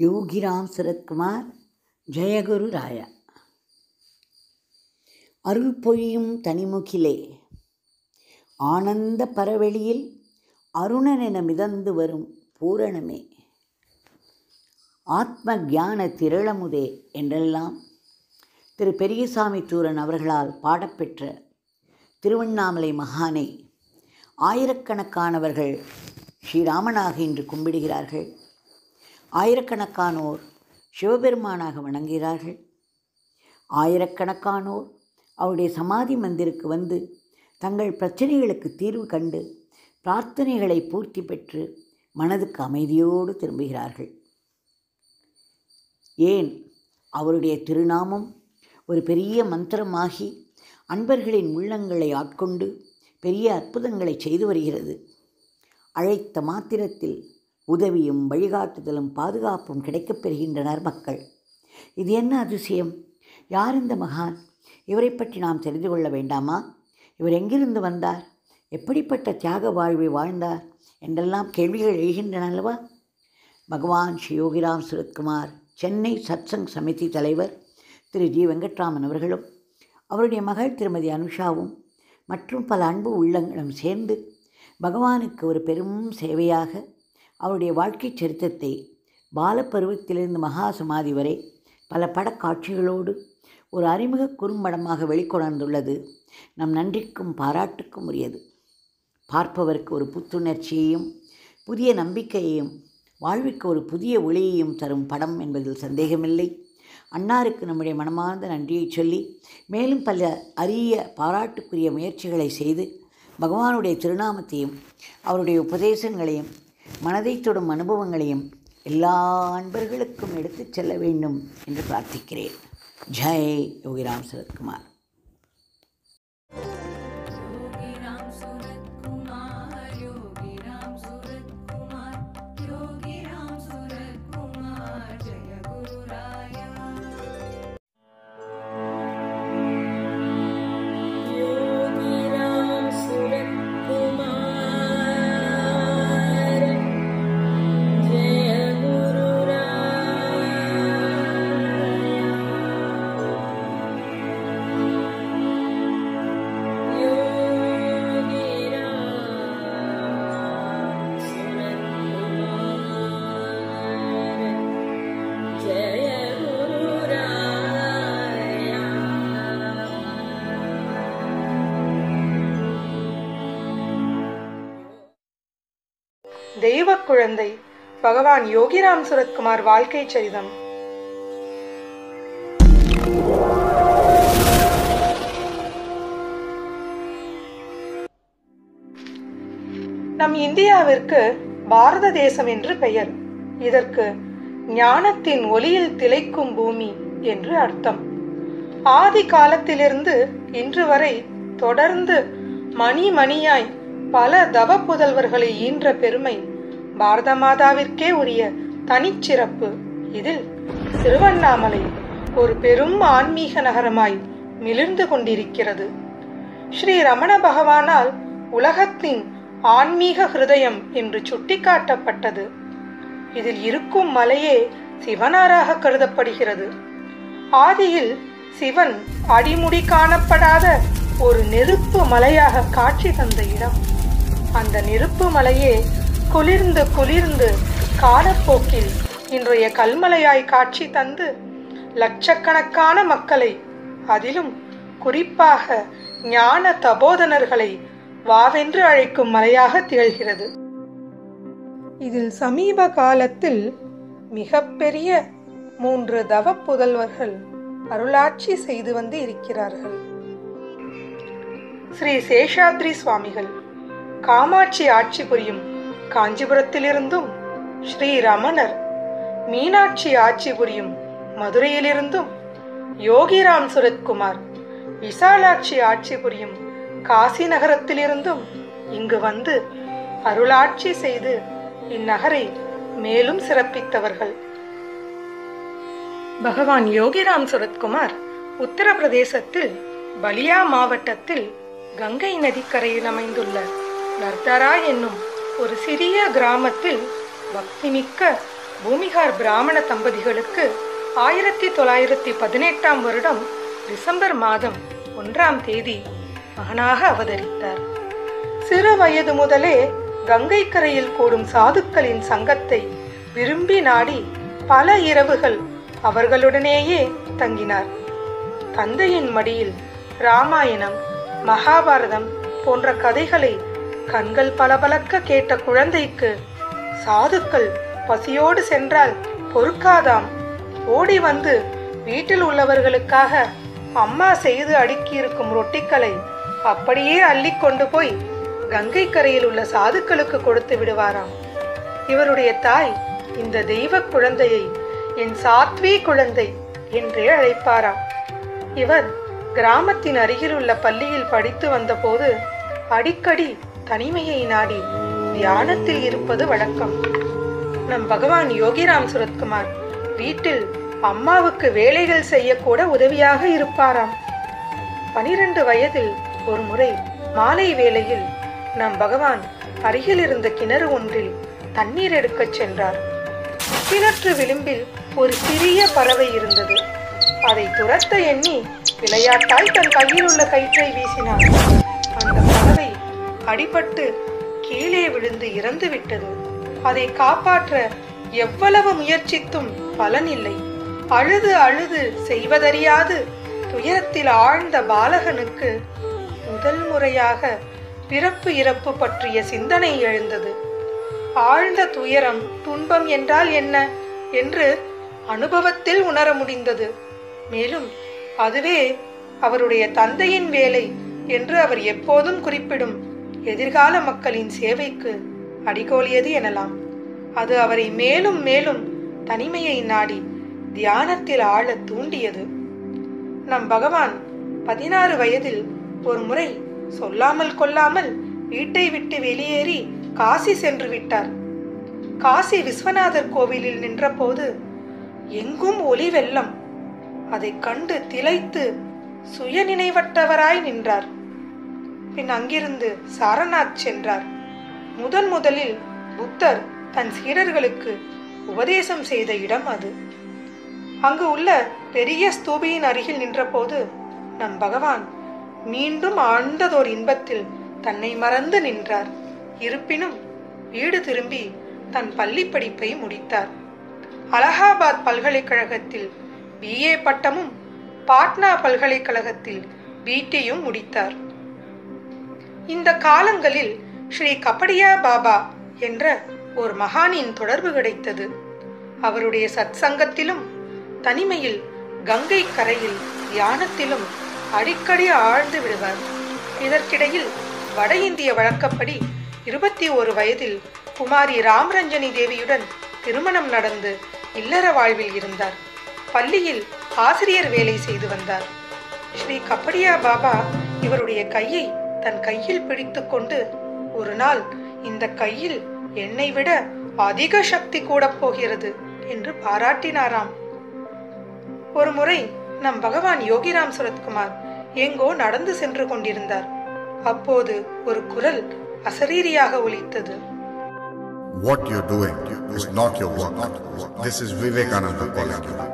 யோகிராம் சரத்குமார் ஜெயகுரு ராயா அருள் பொழியும் தனிமுகிலே ஆனந்த பரவெளியில் அருணனென மிதந்து வரும் பூரணமே ஆத்ம ஞான திரளமுதே என்றெல்லாம் திரு பெரியசாமி தூரன் அவர்களால் பாடப்பெற்ற திருவண்ணாமலை மகானை ஆயிரக்கணக்கானவர்கள் ஸ்ரீராமனாக இன்று கும்பிடுகிறார்கள் ஆயிரக்கணக்கானோர் சிவபெருமானாக வணங்குகிறார்கள் ஆயிரக்கணக்கானோர் அவருடைய சமாதி மந்திருக்கு வந்து தங்கள் பிரச்சனைகளுக்கு தீர்வு கண்டு பிரார்த்தனைகளை பூர்த்தி பெற்று மனதுக்கு அமைதியோடு திரும்புகிறார்கள் ஏன் அவருடைய திருநாமம் ஒரு பெரிய மந்திரமாகி அன்பர்களின் உள்ளங்களை ஆட்கொண்டு பெரிய அற்புதங்களை செய்து வருகிறது அழைத்த மாத்திரத்தில் உதவியும் வழிகாட்டுதலும் பாதுகாப்பும் கிடைக்கப் பெறுகின்றனர் மக்கள் இது என்ன அதிசயம் யார் இந்த மகான் இவரை பற்றி நாம் தெரிந்து கொள்ள வேண்டாமா இவர் எங்கிருந்து வந்தார் எப்படிப்பட்ட தியாக வாழ்வை வாழ்ந்தார் என்றெல்லாம் கேள்விகள் எழுகின்றன அல்லவா பகவான் ஸ்ரீ யோகிராம் சுரத்குமார் சென்னை சத்சங் சமிதி தலைவர் திரு ஜி வெங்கட்ராமன் அவர்களும் அவருடைய மகள் திருமதி அனுஷாவும் மற்றும் பல அன்பு உள்ளங்களும் சேர்ந்து பகவானுக்கு ஒரு பெரும் சேவையாக அவருடைய வாழ்க்கை சரித்திரத்தை பாலப்பருவத்திலிருந்து மகா சமாதி வரை பல படக்காட்சிகளோடு ஒரு அறிமுக குறும்படமாக வெளிக்கொணர்ந்துள்ளது நம் நன்றிக்கும் பாராட்டுக்கும் உரியது பார்ப்பவருக்கு ஒரு புத்துணர்ச்சியையும் புதிய நம்பிக்கையையும் வாழ்விற்கு ஒரு புதிய ஒளியையும் தரும் படம் என்பதில் சந்தேகமில்லை அன்னாருக்கு நம்முடைய மனமார்ந்த நன்றியை சொல்லி மேலும் பல அரிய பாராட்டுக்குரிய முயற்சிகளை செய்து பகவானுடைய திருநாமத்தையும் அவருடைய உபதேசங்களையும் மனதை தொடும் அனுபவங்களையும் எல்லா அன்பர்களுக்கும் எடுத்துச் செல்ல வேண்டும் என்று பிரார்த்திக்கிறேன் ஜெய் யோகிராம் சரத்குமார் योगी राम सूरत कुमार योगी राम सूरत कुमार योगी राम सूरत कुमार जय गुरु राया योगी राम सूरत कुमार जय गुरु योगी राम सूरत कुमार जय गुरु राया தெய்வக் குழந்தை பகவான் யோகிராம் சுரத்குமார் வாழ்க்கை சரிதம் நம் இந்தியாவிற்கு பாரத தேசம் என்று பெயர் இதற்கு ஞானத்தின் ஒளியில் திளைக்கும் பூமி என்று அர்த்தம் ஆதி காலத்திலிருந்து இன்று வரை தொடர்ந்து மணி மணியாய் பல தவ புதல்வர்களை ஈன்ற பெருமை பாரத மாதாவிற்கே உரிய தனிச்சிறப்பு இதில் திருவண்ணாமலை ஒரு பெரும் ஆன்மீக நகரமாய் மிளிர்ந்து கொண்டிருக்கிறது ஸ்ரீ ரமண பகவானால் உலகத்தின் ஆன்மீக ஹிருதயம் என்று சுட்டிக்காட்டப்பட்டது இதில் இருக்கும் மலையே சிவனாராக கருதப்படுகிறது ஆதியில் சிவன் அடிமுடி காணப்படாத ஒரு நெருப்பு மலையாக காட்சி தந்த இடம் அந்த நெருப்பு மலையே குளிர்ந்து குளிர்ந்து காலப்போக்கில் இன்றைய கல்மலையாய் காட்சி தந்து லட்சக்கணக்கான மக்களை அதிலும் குறிப்பாக ஞான தபோதனர்களை வாவென்று அழைக்கும் மலையாக திகழ்கிறது இதில் சமீப காலத்தில் மிகப்பெரிய மூன்று தவ புதல்வர்கள் அருளாட்சி செய்து வந்து இருக்கிறார்கள் ஸ்ரீ சேஷாத்ரி சுவாமிகள் காமாட்சி ஆட்சி புரியும் காஞ்சிபுரத்திலிருந்தும் ஸ்ரீ ரமணர் மீனாட்சி ஆட்சி புரியும் மதுரையிலிருந்தும் யோகிராம் சுரத்குமார் விசாலாட்சி ஆட்சி புரியும் காசி நகரத்திலிருந்தும் இங்கு வந்து அருளாட்சி செய்து இந்நகரை மேலும் சிறப்பித்தவர்கள் பகவான் யோகிராம் சுரத்குமார் உத்தரப்பிரதேசத்தில் பலியா மாவட்டத்தில் கங்கை நதிக்கரையில் அமைந்துள்ள நர்தரா என்னும் ஒரு சிறிய கிராமத்தில் பக்திமிக்க பூமிகார் பிராமண தம்பதிகளுக்கு ஆயிரத்தி தொள்ளாயிரத்தி பதினெட்டாம் வருடம் டிசம்பர் மாதம் ஒன்றாம் தேதி மகனாக அவதரித்தார் சிறு வயது முதலே கங்கை கரையில் கூடும் சாதுக்களின் சங்கத்தை விரும்பி நாடி பல இரவுகள் அவர்களுடனேயே தங்கினார் தந்தையின் மடியில் ராமாயணம் மகாபாரதம் போன்ற கதைகளை கண்கள் பளபளக்க கேட்ட குழந்தைக்கு சாதுக்கள் பசியோடு சென்றால் பொறுக்காதாம் ஓடி வந்து வீட்டில் உள்ளவர்களுக்காக அம்மா செய்து அடுக்கியிருக்கும் ரொட்டிகளை அப்படியே அள்ளி கொண்டு போய் கங்கை கரையில் உள்ள சாதுக்களுக்கு கொடுத்து விடுவாராம் இவருடைய தாய் இந்த தெய்வ குழந்தையை என் சாத்வி குழந்தை என்றே அழைப்பாராம் இவர் கிராமத்தின் அருகில் உள்ள பள்ளியில் படித்து வந்தபோது அடிக்கடி தனிமையை நாடி தியானத்தில் இருப்பது வழக்கம் நம் பகவான் யோகிராம் சுரத்குமார் வீட்டில் அம்மாவுக்கு வேலைகள் செய்யக்கூட உதவியாக இருப்பாராம் பனிரெண்டு வயதில் ஒரு முறை மாலை வேளையில் நம் பகவான் அருகில் இருந்த கிணறு ஒன்றில் தண்ணீர் எடுக்கச் சென்றார் கிணற்று விளிம்பில் ஒரு சிறிய பறவை இருந்தது அதை துரத்த எண்ணி விளையாட்டாய் தன் கையில் உள்ள கயிற்றை வீசினார் அந்த பறவை அடிபட்டு கீழே விழுந்து இறந்து விட்டது அதை காப்பாற்ற எவ்வளவு முயற்சித்தும் பலனில்லை அழுது அழுது செய்வதறியாது துயரத்தில் ஆழ்ந்த பாலகனுக்கு முதல் முறையாக பிறப்பு இறப்பு பற்றிய சிந்தனை எழுந்தது ஆழ்ந்த துயரம் துன்பம் என்றால் என்ன என்று அனுபவத்தில் உணர முடிந்தது மேலும் அதுவே அவருடைய தந்தையின் வேலை என்று அவர் எப்போதும் குறிப்பிடும் எதிர்கால மக்களின் சேவைக்கு அடிகோலியது எனலாம் அது அவரை மேலும் மேலும் தனிமையை நாடி தியானத்தில் ஆழ தூண்டியது நம் பகவான் பதினாறு வயதில் ஒரு முறை சொல்லாமல் கொள்ளாமல் வீட்டை விட்டு வெளியேறி காசி சென்று விட்டார் காசி விஸ்வநாதர் கோவிலில் நின்றபோது எங்கும் ஒளி வெள்ளம் அதைக் கண்டு திளைத்து சுயநினைவற்றவராய் நின்றார் பின் அங்கிருந்து சாரநாத் சென்றார் முதன் முதலில் புத்தர் தன் சீடர்களுக்கு உபதேசம் செய்த இடம் அது அங்கு உள்ள பெரிய ஸ்தூபியின் அருகில் நின்றபோது நம் பகவான் மீண்டும் ஆழ்ந்ததோர் இன்பத்தில் தன்னை மறந்து நின்றார் இருப்பினும் வீடு திரும்பி தன் பள்ளி படிப்பை முடித்தார் அலகாபாத் பல்கலைக்கழகத்தில் பிஏ பட்டமும் பாட்னா பல்கலைக்கழகத்தில் பிடியும் முடித்தார் இந்த காலங்களில் ஸ்ரீ கபடியா பாபா என்ற ஒரு மகானின் தொடர்பு கிடைத்தது அவருடைய சத்சங்கத்திலும் தனிமையில் கங்கை கரையில் தியானத்திலும் அடிக்கடி ஆழ்ந்து விடுவார் இதற்கிடையில் வட இந்திய வழக்கப்படி இருபத்தி ஒரு வயதில் குமாரி ராமரஞ்சனி தேவியுடன் திருமணம் நடந்து இல்லற வாழ்வில் இருந்தார் பள்ளியில் ஆசிரியர் வேலை செய்து வந்தார் ஸ்ரீ கப்படியா பாபா இவருடைய கையை தன் கையில் பிடித்துக்கொண்டு ஒரு நாள் இந்த கையில் என்னை விட அதிக சக்தி கூடப் போகிறது என்று பாராட்டினாராம் ஒரு முறை நம் பகவான் யோகிராம் சுரத்குமார் எங்கோ நடந்து சென்று கொண்டிருந்தார் அப்போது ஒரு குரல் அசரீரியாக ஒலித்தது What you're doing is not your work. This is Vivekananda calling you.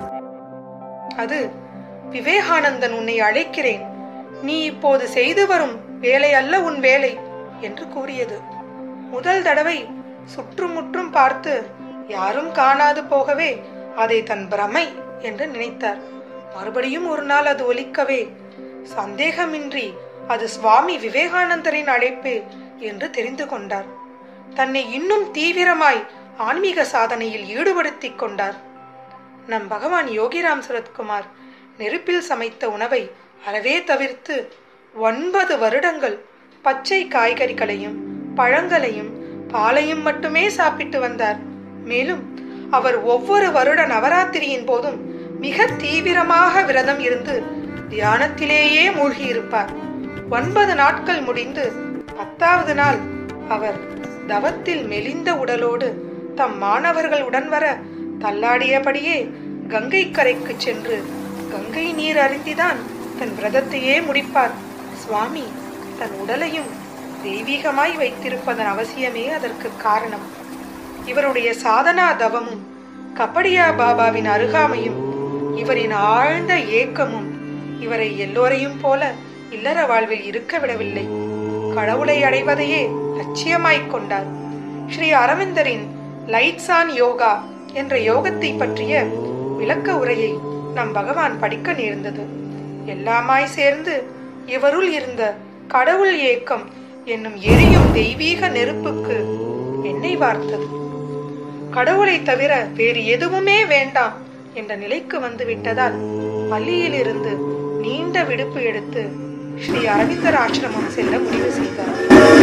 அது விவேகானந்தன் உன்னை அழைக்கிறேன் நீ இப்போது செய்து வரும் வேலை அல்ல உன் வேலை என்று கூறியது முதல் தடவை சுற்றுமுற்றும் பார்த்து யாரும் காணாது போகவே அதை தன் பிரமை என்று நினைத்தார் மறுபடியும் ஒரு நாள் அது ஒலிக்கவே சந்தேகமின்றி அது சுவாமி விவேகானந்தரின் அழைப்பு என்று தெரிந்து கொண்டார் தன்னை இன்னும் தீவிரமாய் ஆன்மீக சாதனையில் ஈடுபடுத்திக் கொண்டார் நம் பகவான் யோகிராம் சரத்குமார் நெருப்பில் சமைத்த உணவை அறவே தவிர்த்து ஒன்பது வருடங்கள் பச்சை காய்கறிகளையும் பழங்களையும் பாலையும் மட்டுமே சாப்பிட்டு வந்தார் மேலும் அவர் ஒவ்வொரு வருட நவராத்திரியின் போதும் மிக தீவிரமாக விரதம் இருந்து தியானத்திலேயே மூழ்கியிருப்பார் ஒன்பது நாட்கள் முடிந்து பத்தாவது நாள் அவர் தவத்தில் மெலிந்த உடலோடு தம் மாணவர்கள் உடன் வர தள்ளாடியபடியே கங்கை கரைக்கு சென்று கங்கை நீர் அருந்திதான் தன் விரதத்தையே முடிப்பார் சுவாமி தன் உடலையும் தெய்வீகமாய் வைத்திருப்பதன் அவசியமே அதற்கு காரணம் இவருடைய சாதனா தவமும் கபடியா பாபாவின் அருகாமையும் இவரின் ஆழ்ந்த ஏக்கமும் இவரை எல்லோரையும் போல இல்லற வாழ்வில் இருக்க விடவில்லை கடவுளை அடைவதையே லட்சியமாய்க் கொண்டார் ஸ்ரீ அரவிந்தரின் லைட்ஸ் ஆன் யோகா என்ற யோகத்தை பற்றிய விளக்க உரையை நம் பகவான் படிக்க நேர்ந்தது எல்லாமாய் சேர்ந்து இவருள் இருந்த கடவுள் ஏக்கம் என்னும் எரியும் தெய்வீக நெருப்புக்கு எண்ணெய் வார்த்தது கடவுளை தவிர வேறு எதுவுமே வேண்டாம் என்ற நிலைக்கு வந்து விட்டதால் பள்ளியிலிருந்து நீண்ட விடுப்பு எடுத்து ஸ்ரீ அரவிந்தர் ஆசிரமம் செல்ல முடிவு செய்தார்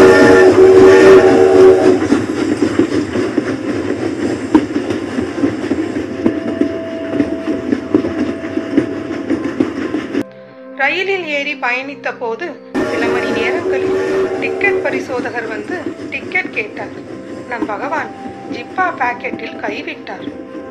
ரயிலில் ஏறி பயணித்த போது சில மணி நேரங்களில் டிக்கெட் பரிசோதகர் வந்து டிக்கெட் கேட்டார் நம் பகவான் ஜிப்பா பாக்கெட்டில் கைவிட்டார்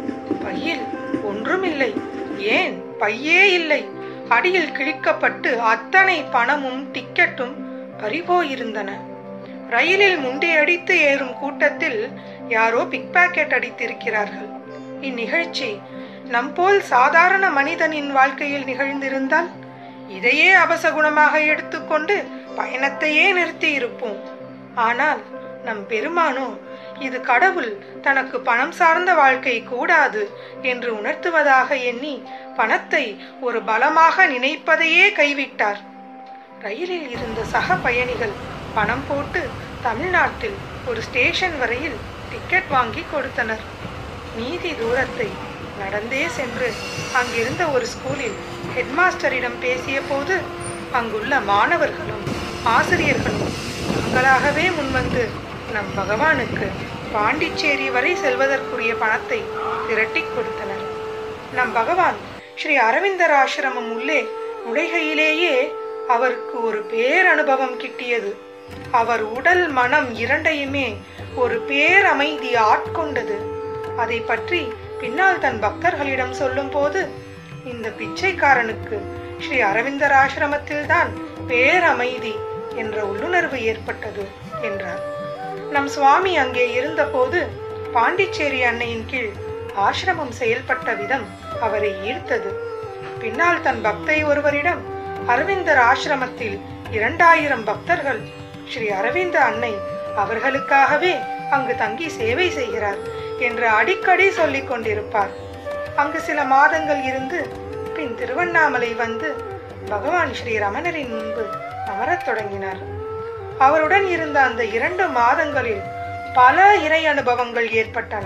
பையில் ஒன்றுமில்லை ஏன் பையே இல்லை அடியில் கிழிக்கப்பட்டு அத்தனை பணமும் டிக்கெட்டும் பறிபோயிருந்தன ரயிலில் முண்டியடித்து ஏறும் கூட்டத்தில் யாரோ பிக் பாக்கெட் அடித்திருக்கிறார்கள் இந்நிகழ்ச்சி நம்போல் சாதாரண மனிதனின் வாழ்க்கையில் நிகழ்ந்திருந்தால் இதையே அபசகுணமாக எடுத்துக்கொண்டு பயணத்தையே நிறுத்தி இருப்போம் ஆனால் நம் பெருமானோ இது கடவுள் தனக்கு பணம் சார்ந்த வாழ்க்கை கூடாது என்று உணர்த்துவதாக எண்ணி பணத்தை ஒரு பலமாக நினைப்பதையே கைவிட்டார் ரயிலில் இருந்த சக பயணிகள் பணம் போட்டு தமிழ்நாட்டில் ஒரு ஸ்டேஷன் வரையில் டிக்கெட் வாங்கி கொடுத்தனர் மீதி தூரத்தை நடந்தே சென்று அங்கிருந்த ஒரு ஸ்கூலில் ஹெட்மாஸ்டரிடம் பேசிய போது அங்குள்ள மாணவர்களும் ஆசிரியர்களும் தாங்களாகவே முன்வந்து நம் பகவானுக்கு பாண்டிச்சேரி வரை செல்வதற்குரிய பணத்தை திரட்டிக் கொடுத்தனர் நம் பகவான் ஸ்ரீ அரவிந்தர் ஆசிரமம் உள்ளே நுழைகையிலேயே அவருக்கு ஒரு பேரனுபவம் கிட்டியது அவர் உடல் மனம் இரண்டையுமே ஒரு பேரமைதி ஆட்கொண்டது அதை பற்றி பின்னால் தன் பக்தர்களிடம் சொல்லும்போது இந்த பிச்சைக்காரனுக்கு ஸ்ரீ அரவிந்தர் ஆசிரமத்தில்தான் பேரமைதி என்ற உள்ளுணர்வு ஏற்பட்டது என்றார் நம் சுவாமி அங்கே இருந்தபோது பாண்டிச்சேரி அன்னையின் கீழ் ஆசிரமம் செயல்பட்ட விதம் அவரை ஈர்த்தது பின்னால் தன் பக்தை ஒருவரிடம் அரவிந்தர் ஆசிரமத்தில் இரண்டாயிரம் பக்தர்கள் ஸ்ரீ அரவிந்த அன்னை அவர்களுக்காகவே அங்கு தங்கி சேவை செய்கிறார் என்று அடிக்கடி சொல்லிக் கொண்டிருப்பார் அங்கு சில மாதங்கள் இருந்து பின் திருவண்ணாமலை வந்து பகவான் ஸ்ரீ ரமணரின் முன்பு அமரத் தொடங்கினார் அவருடன் இருந்த அந்த இரண்டு மாதங்களில் பல இறை அனுபவங்கள் ஏற்பட்டன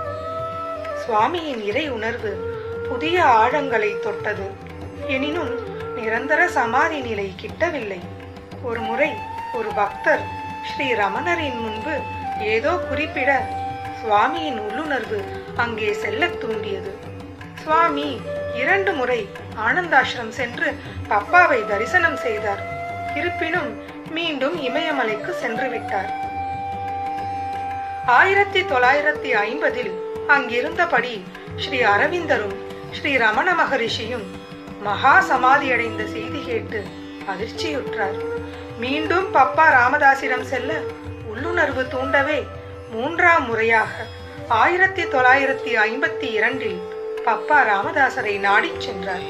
சுவாமியின் இறை உணர்வு புதிய ஆழங்களை தொட்டது எனினும் நிரந்தர சமாதி நிலை கிட்டவில்லை ஒரு முறை ஒரு பக்தர் ஸ்ரீ ரமணரின் முன்பு ஏதோ குறிப்பிட சுவாமியின் உள்ளுணர்வு அங்கே செல்லத் தூண்டியது சுவாமி இரண்டு முறை ஆனந்தாசிரம் சென்று பப்பாவை தரிசனம் செய்தார் இருப்பினும் மீண்டும் இமயமலைக்கு சென்று விட்டார் ஆயிரத்தி தொள்ளாயிரத்தி ஐம்பதில் அங்கிருந்தபடி ஸ்ரீ அரவிந்தரும் ஸ்ரீ ரமண மகரிஷியும் மகா சமாதியடைந்த செய்தி கேட்டு அதிர்ச்சியுற்றார் மீண்டும் பப்பா ராமதாசிடம் செல்ல உள்ளுணர்வு தூண்டவே மூன்றாம் முறையாக ஆயிரத்தி தொள்ளாயிரத்தி ஐம்பத்தி இரண்டில் பப்பா ராமதாசரை நாடிச் சென்றார்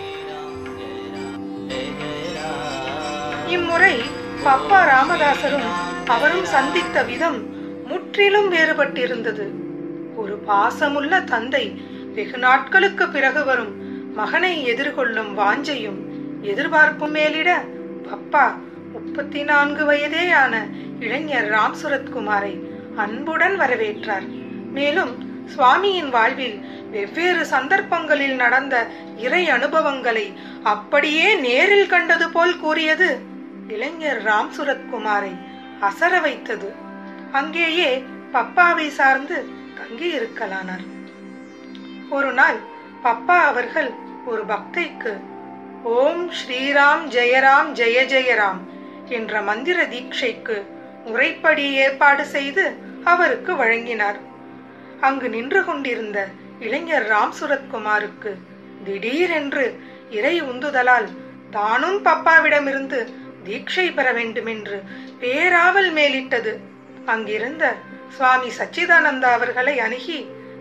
இம்முறை பப்பா ராமதாசரும் அவரும் சந்தித்த விதம் முற்றிலும் வேறுபட்டிருந்தது ஒரு பாசமுள்ள தந்தை வெகு நாட்களுக்கு பிறகு வரும் மகனை எதிர்கொள்ளும் வாஞ்சையும் எதிர்பார்ப்பும் மேலிட பப்பா முப்பத்தி நான்கு வயதேயான இளைஞர் ராம் சுரத்குமாரை அன்புடன் வரவேற்றார் மேலும் சுவாமியின் வாழ்வில் வெவ்வேறு சந்தர்ப்பங்களில் நடந்த இறை அனுபவங்களை அப்படியே நேரில் கண்டது போல் கூறியது இளைஞர் ராம் சுரத்குமாரை அசர வைத்தது அங்கேயே பப்பாவை சார்ந்து தங்கி இருக்கலானார் ஒரு நாள் பப்பா அவர்கள் ஒரு பக்தைக்கு ஓம் ஸ்ரீராம் ஜெயராம் ஜெய ஜெயராம் என்ற மந்திர தீட்சைக்கு முறைப்படி ஏற்பாடு செய்து அவருக்கு வழங்கினார் அங்கு நின்று கொண்டிருந்த இளைஞர் ராம் சுரத்குமாருக்கு திடீரென்று இறை உந்துதலால் தானும் பப்பாவிடமிருந்து தீட்சை பெற வேண்டுமென்று பேராவல் மேலிட்டது அங்கிருந்த சுவாமி சச்சிதானந்தா அவர்களை அணுகி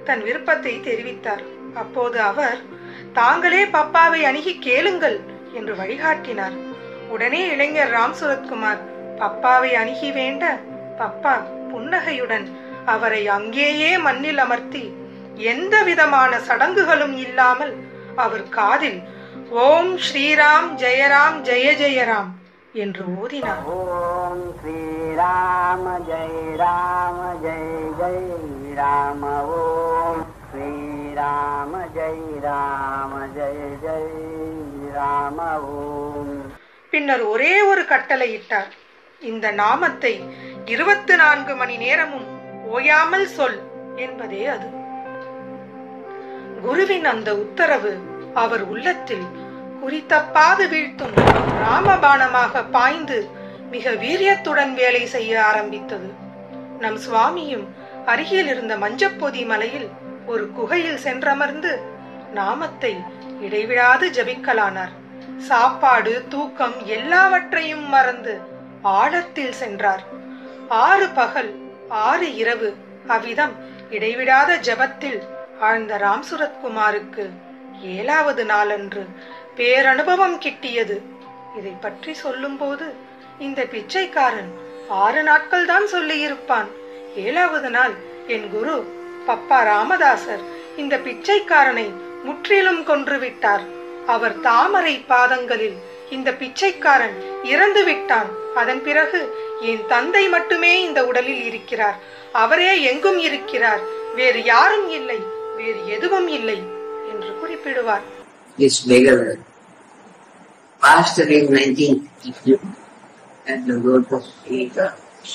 தன் விருப்பத்தை தெரிவித்தார் அப்போது அவர் தாங்களே பப்பாவை அணுகி கேளுங்கள் என்று வழிகாட்டினார் உடனே இளைஞர் ராம் சுரத்குமார் பப்பாவை அணுகி வேண்ட பப்பா புன்னகையுடன் அவரை அங்கேயே மண்ணில் அமர்த்தி எந்த விதமான சடங்குகளும் இல்லாமல் அவர் காதில் ஓம் ஸ்ரீராம் ஜெயராம் ஜெய ஜெயராம் என்று ஓதினார் ஓம் ஸ்ரீராம ஜெய ராம ஜெய ஜெய ராம ஓம் ஸ்ரீராம ஜெய ராம ஜெய ஜெய ராம ஓம் பின்னர் ஒரே ஒரு கட்டளையிட்டார் இந்த நாமத்தை இருபத்தி நான்கு மணி நேரமும் ஓயாமல் சொல் என்பதே அது குருவின் அந்த உத்தரவு அவர் உள்ளத்தில் குறித்தப்பாது வீழ்த்தும் ராமபாணமாக பாய்ந்து மிக வீரியத்துடன் வேலை செய்ய ஆரம்பித்தது நம் சுவாமியும் அருகில் இருந்த மஞ்சப்பொதி மலையில் ஒரு குகையில் சென்றமர்ந்து நாமத்தை இடைவிடாது ஜபிக்கலானார் சாப்பாடு தூக்கம் எல்லாவற்றையும் மறந்து ஆழத்தில் சென்றார் ஆறு பகல் ஆறு இரவு அவ்விதம் இடைவிடாத ஜபத்தில் ஆழ்ந்த ராம் சுரத்குமாருக்கு ஏழாவது நாளன்று பேரனுபவம் கிட்டியது இதை பற்றி சொல்லும்போது இந்த பிச்சைக்காரன் ஆறு நாட்கள் தான் சொல்லியிருப்பான் ஏழாவது நாள் என் குரு பப்பா ராமதாசர் இந்த பிச்சைக்காரனை முற்றிலும் கொன்று விட்டார் அவர் தாமரை பாதங்களில் இந்த பிச்சைக்காரன் இறந்து விட்டான் அதன் பிறகு என் தந்தை மட்டுமே இந்த உடலில் இருக்கிறார் அவரே எங்கும் இருக்கிறார் வேறு யாரும் இல்லை வேறு எதுவும் இல்லை என்று குறிப்பிடுவார் this beggar passed away in 1952 and the road was Sita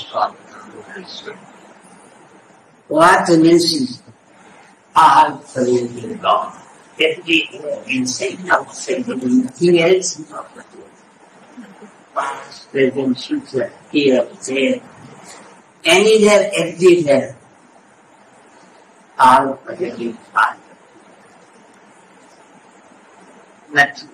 What an instance all believing God. Every insane outside nothing else in property. Past, present, future, here, there, anywhere, everywhere. All believing God. Nothing.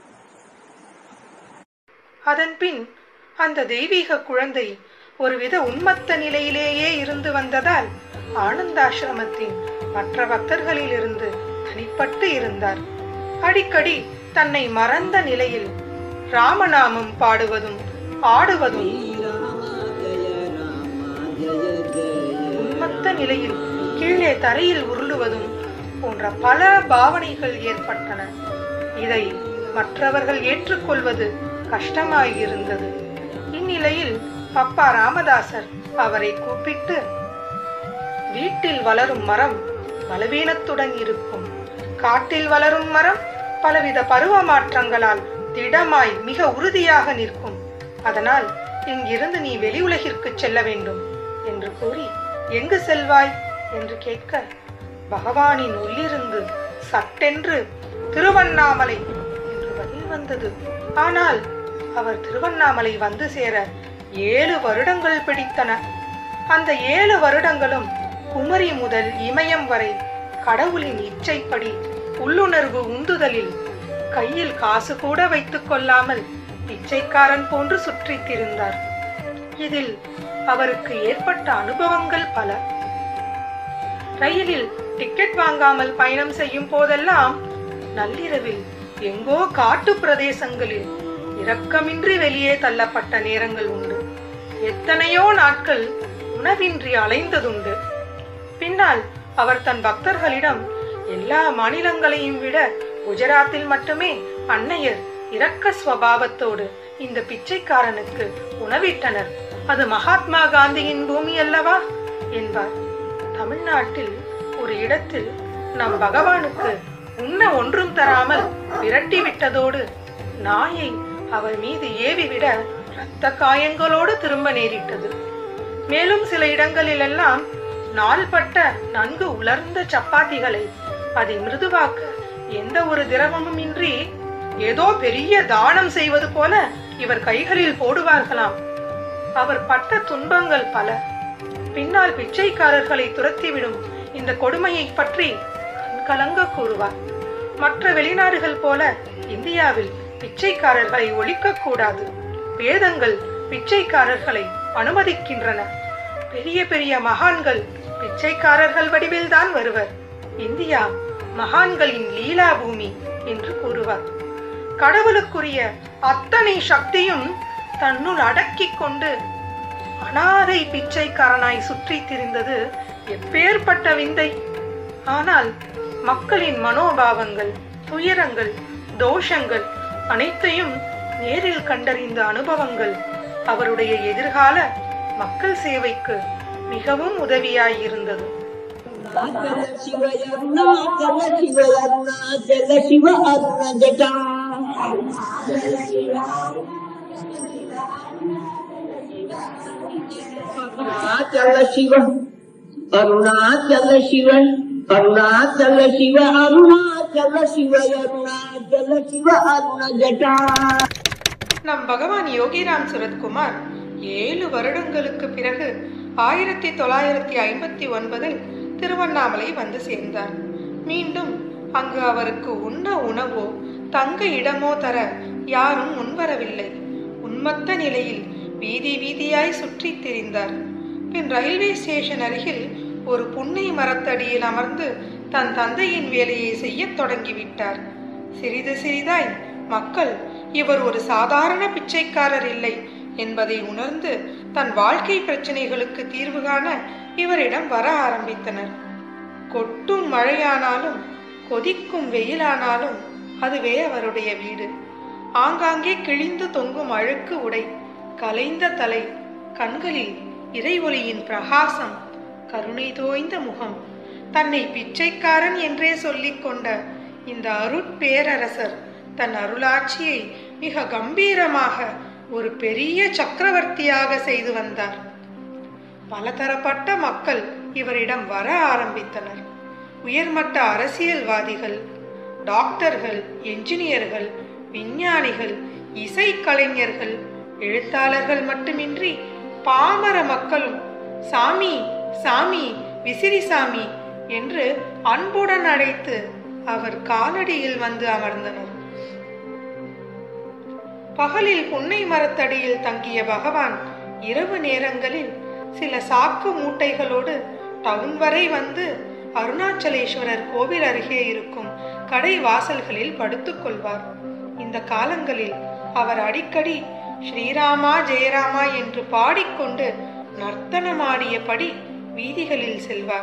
அதன் பின் அந்த தெய்வீக குழந்தை ஒருவித உன்மத்த நிலையிலேயே இருந்து வந்ததால் ஆனந்தாசிரமத்தின் மற்ற பக்தர்களில் இருந்து தனிப்பட்டு இருந்தார் அடிக்கடி தன்னை மறந்த நிலையில் ராமநாமம் பாடுவதும் ஆடுவதும் உன்மத்த நிலையில் கீழே தரையில் உருளுவதும் போன்ற பல பாவனைகள் ஏற்பட்டன இதை மற்றவர்கள் ஏற்றுக்கொள்வது கஷ்டமாயிருந்தது இந்நிலையில் பப்பா ராமதாசர் அவரை கூப்பிட்டு வீட்டில் வளரும் மரம் பலவீனத்துடன் இருக்கும் காட்டில் வளரும் மரம் பலவித பருவ மாற்றங்களால் திடமாய் மிக உறுதியாக நிற்கும் அதனால் இங்கிருந்து நீ வெளி உலகிற்கு செல்ல வேண்டும் என்று கூறி எங்கு செல்வாய் என்று கேட்க பகவானின் உள்ளிருந்து சட்டென்று திருவண்ணாமலை என்று பதில் வந்தது ஆனால் அவர் திருவண்ணாமலை வந்து சேர ஏழு வருடங்கள் பிடித்தன அந்த ஏழு வருடங்களும் குமரி முதல் இமயம் வரை கடவுளின் இச்சைப்படி உள்ளுணர்வு உந்துதலில் கையில் காசு கூட வைத்துக் கொள்ளாமல் பிச்சைக்காரன் போன்று சுற்றித் திரிந்தார் இதில் அவருக்கு ஏற்பட்ட அனுபவங்கள் பல ரயிலில் டிக்கெட் வாங்காமல் பயணம் செய்யும் போதெல்லாம் நள்ளிரவில் எங்கோ காட்டு பிரதேசங்களில் இரக்கமின்றி வெளியே தள்ளப்பட்ட நேரங்கள் உண்டு எத்தனையோ நாட்கள் உணவின்றி அலைந்ததுண்டு பின்னால் அவர் தன் பக்தர்களிடம் எல்லா மாநிலங்களையும் விட குஜராத்தில் மட்டுமே அன்னையர் இரக்க ஸ்வபாவத்தோடு இந்த பிச்சைக்காரனுக்கு உணவிட்டனர் அது மகாத்மா காந்தியின் பூமி அல்லவா என்பார் தமிழ்நாட்டில் ஒரு இடத்தில் நம் பகவானுக்கு உண்ண ஒன்றும் தராமல் விரட்டி விட்டதோடு நாயை அவர் மீது ஏவி விட இரத்த காயங்களோடு திரும்ப நேரிட்டது மேலும் சில இடங்களிலெல்லாம் நாள்பட்ட நன்கு உலர்ந்த சப்பாத்திகளை அதை மிருதுவாக்க எந்த ஒரு திரவமும் இன்றி ஏதோ பெரிய தானம் செய்வது போல இவர் கைகளில் போடுவார்களாம் அவர் பட்ட துன்பங்கள் பல பின்னால் பிச்சைக்காரர்களை துரத்திவிடும் இந்த கொடுமையை பற்றி கண்கலங்க கூறுவார் மற்ற வெளிநாடுகள் போல இந்தியாவில் பிச்சைக்காரர்களை ஒழிக்கக் கூடாது வேதங்கள் பிச்சைக்காரர்களை அனுமதிக்கின்றன பெரிய பெரிய மகான்கள் பிச்சைக்காரர்கள் வடிவில்தான் வருவர் இந்தியா மகான்களின் லீலா பூமி என்று கூறுவார் கடவுளுக்குரிய அத்தனை சக்தியும் தன்னுள் அடக்கிக் கொண்டு அனாதை பிச்சைக்காரனாய் சுற்றித் திரிந்தது எப்பேற்பட்ட விந்தை ஆனால் மக்களின் மனோபாவங்கள் துயரங்கள் தோஷங்கள் அனைத்தையும் நேரில் கண்டறிந்த அனுபவங்கள் அவருடைய எதிர்கால மக்கள் சேவைக்கு மிகவும் உதவியாயிருந்தது அருணாச்சல சிவ அருணாச்சல சிவ அருணாச்சல சிவ அருண ஜட்டா அருணாச்சல சிவ அருணாச்சல சிவ அருணாச்சல சிவ அருணாச்சல சிவ அருணாச்சல சிவ அருண ஜட்டா நம் பகவான் யோகிராம் சுரத்குமார் ஏழு வருடங்களுக்கு பிறகு ஆயிரத்தி தொள்ளாயிரத்தி ஐம்பத்தி ஒன்பதில் திருவண்ணாமலை வந்து சேர்ந்தார் மீண்டும் அங்கு அவருக்கு உண்ண உணவோ தங்க இடமோ தர யாரும் முன்வரவில்லை உன்மத்த நிலையில் வீதி வீதியாய் சுற்றித் திரிந்தார் பின் ரயில்வே ஸ்டேஷன் அருகில் ஒரு புன்னை மரத்தடியில் அமர்ந்து தன் தந்தையின் வேலையை செய்யத் தொடங்கிவிட்டார் சிறிது சிறிதாய் மக்கள் இவர் ஒரு சாதாரண பிச்சைக்காரர் இல்லை என்பதை உணர்ந்து தன் வாழ்க்கை பிரச்சனைகளுக்கு தீர்வு காண இவரிடம் வர ஆரம்பித்தனர் கொட்டும் மழையானாலும் கொதிக்கும் வெயிலானாலும் அதுவே அவருடைய வீடு ஆங்காங்கே கிழிந்து தொங்கும் அழுக்கு உடை கலைந்த தலை கண்களில் இறைவொளியின் பிரகாசம் கருணை தோய்ந்த முகம் தன்னை பிச்சைக்காரன் என்றே சொல்லிக் கொண்ட இந்த அருட்பேரரசர் தன் அருளாட்சியை மிக கம்பீரமாக ஒரு பெரிய சக்கரவர்த்தியாக செய்து வந்தார் பலதரப்பட்ட மக்கள் இவரிடம் வர ஆரம்பித்தனர் உயர்மட்ட அரசியல்வாதிகள் டாக்டர்கள் என்ஜினியர்கள் விஞ்ஞானிகள் இசைக்கலைஞர்கள் எழுத்தாளர்கள் மட்டுமின்றி பாமர மக்களும் சாமி சாமி விசிறி சாமி என்று அன்புடன் அழைத்து அவர் காலடியில் வந்து அமர்ந்தனர் பகலில் புன்னை மரத்தடியில் தங்கிய பகவான் இரவு நேரங்களில் சில சாக்கு மூட்டைகளோடு டவுன் வரை வந்து அருணாச்சலேஸ்வரர் கோவில் அருகே இருக்கும் கடை வாசல்களில் படுத்துக் கொள்வார் இந்த காலங்களில் அவர் அடிக்கடி ஸ்ரீராமா ஜெயராமா என்று பாடிக்கொண்டு நர்த்தனமாடியபடி வீதிகளில் செல்வார்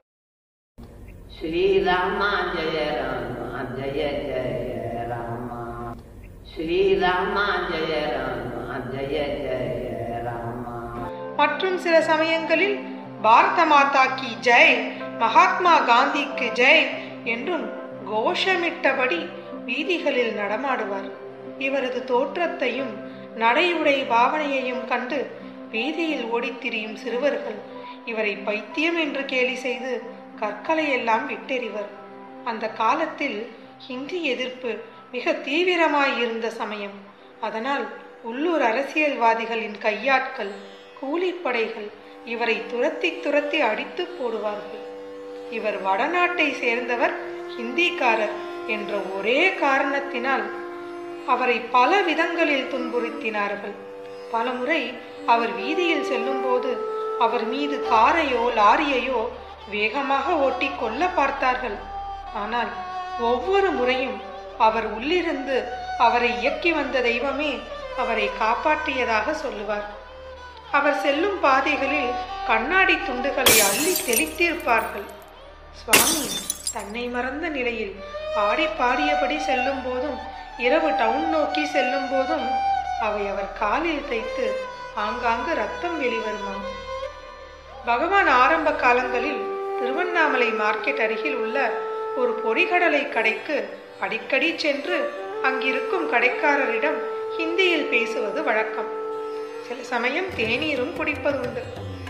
श्रीराम जय राम जय जय राम श्रीराम जय राम जय जय राम மற்றும் சில சமயங்களில் பாரத மாதா கி ஜெய் மகாத்மா காந்திக்கு ஜெய் என்றும் கோஷமிட்டபடி வீதிகளில் நடமாடுவார் இவரது தோற்றத்தையும் நடையுடை பாவனையையும் கண்டு வீதியில் ஓடித் திரியும் சிறுவர்கள் இவரை பைத்தியம் என்று கேலி செய்து கற்களை எல்லாம் விட்டெறிவர் அந்த காலத்தில் ஹிந்தி எதிர்ப்பு மிக தீவிரமாய் இருந்த சமயம் அதனால் உள்ளூர் அரசியல்வாதிகளின் கையாட்கள் கூலிப்படைகள் இவரை துரத்தி துரத்தி அடித்து போடுவார்கள் இவர் வடநாட்டை சேர்ந்தவர் ஹிந்திக்காரர் என்ற ஒரே காரணத்தினால் அவரை பல விதங்களில் துன்புறுத்தினார்கள் பலமுறை அவர் வீதியில் செல்லும்போது அவர் மீது காரையோ லாரியையோ வேகமாக ஓட்டி கொல்ல பார்த்தார்கள் ஆனால் ஒவ்வொரு முறையும் அவர் உள்ளிருந்து அவரை இயக்கி வந்த தெய்வமே அவரை காப்பாற்றியதாக சொல்லுவார் அவர் செல்லும் பாதைகளில் கண்ணாடி துண்டுகளை அள்ளி தெளித்திருப்பார்கள் சுவாமி தன்னை மறந்த நிலையில் ஆடி பாடியபடி செல்லும் போதும் இரவு டவுன் நோக்கி செல்லும் போதும் அவை அவர் காலில் தைத்து ஆங்காங்கு ரத்தம் வெளிவருமாம் பகவான் ஆரம்ப காலங்களில் திருவண்ணாமலை மார்க்கெட் அருகில் உள்ள ஒரு பொரிகடலை கடைக்கு அடிக்கடி சென்று அங்கிருக்கும் கடைக்காரரிடம் ஹிந்தியில் பேசுவது வழக்கம் சில சமயம் தேநீரும் குடிப்பது உண்டு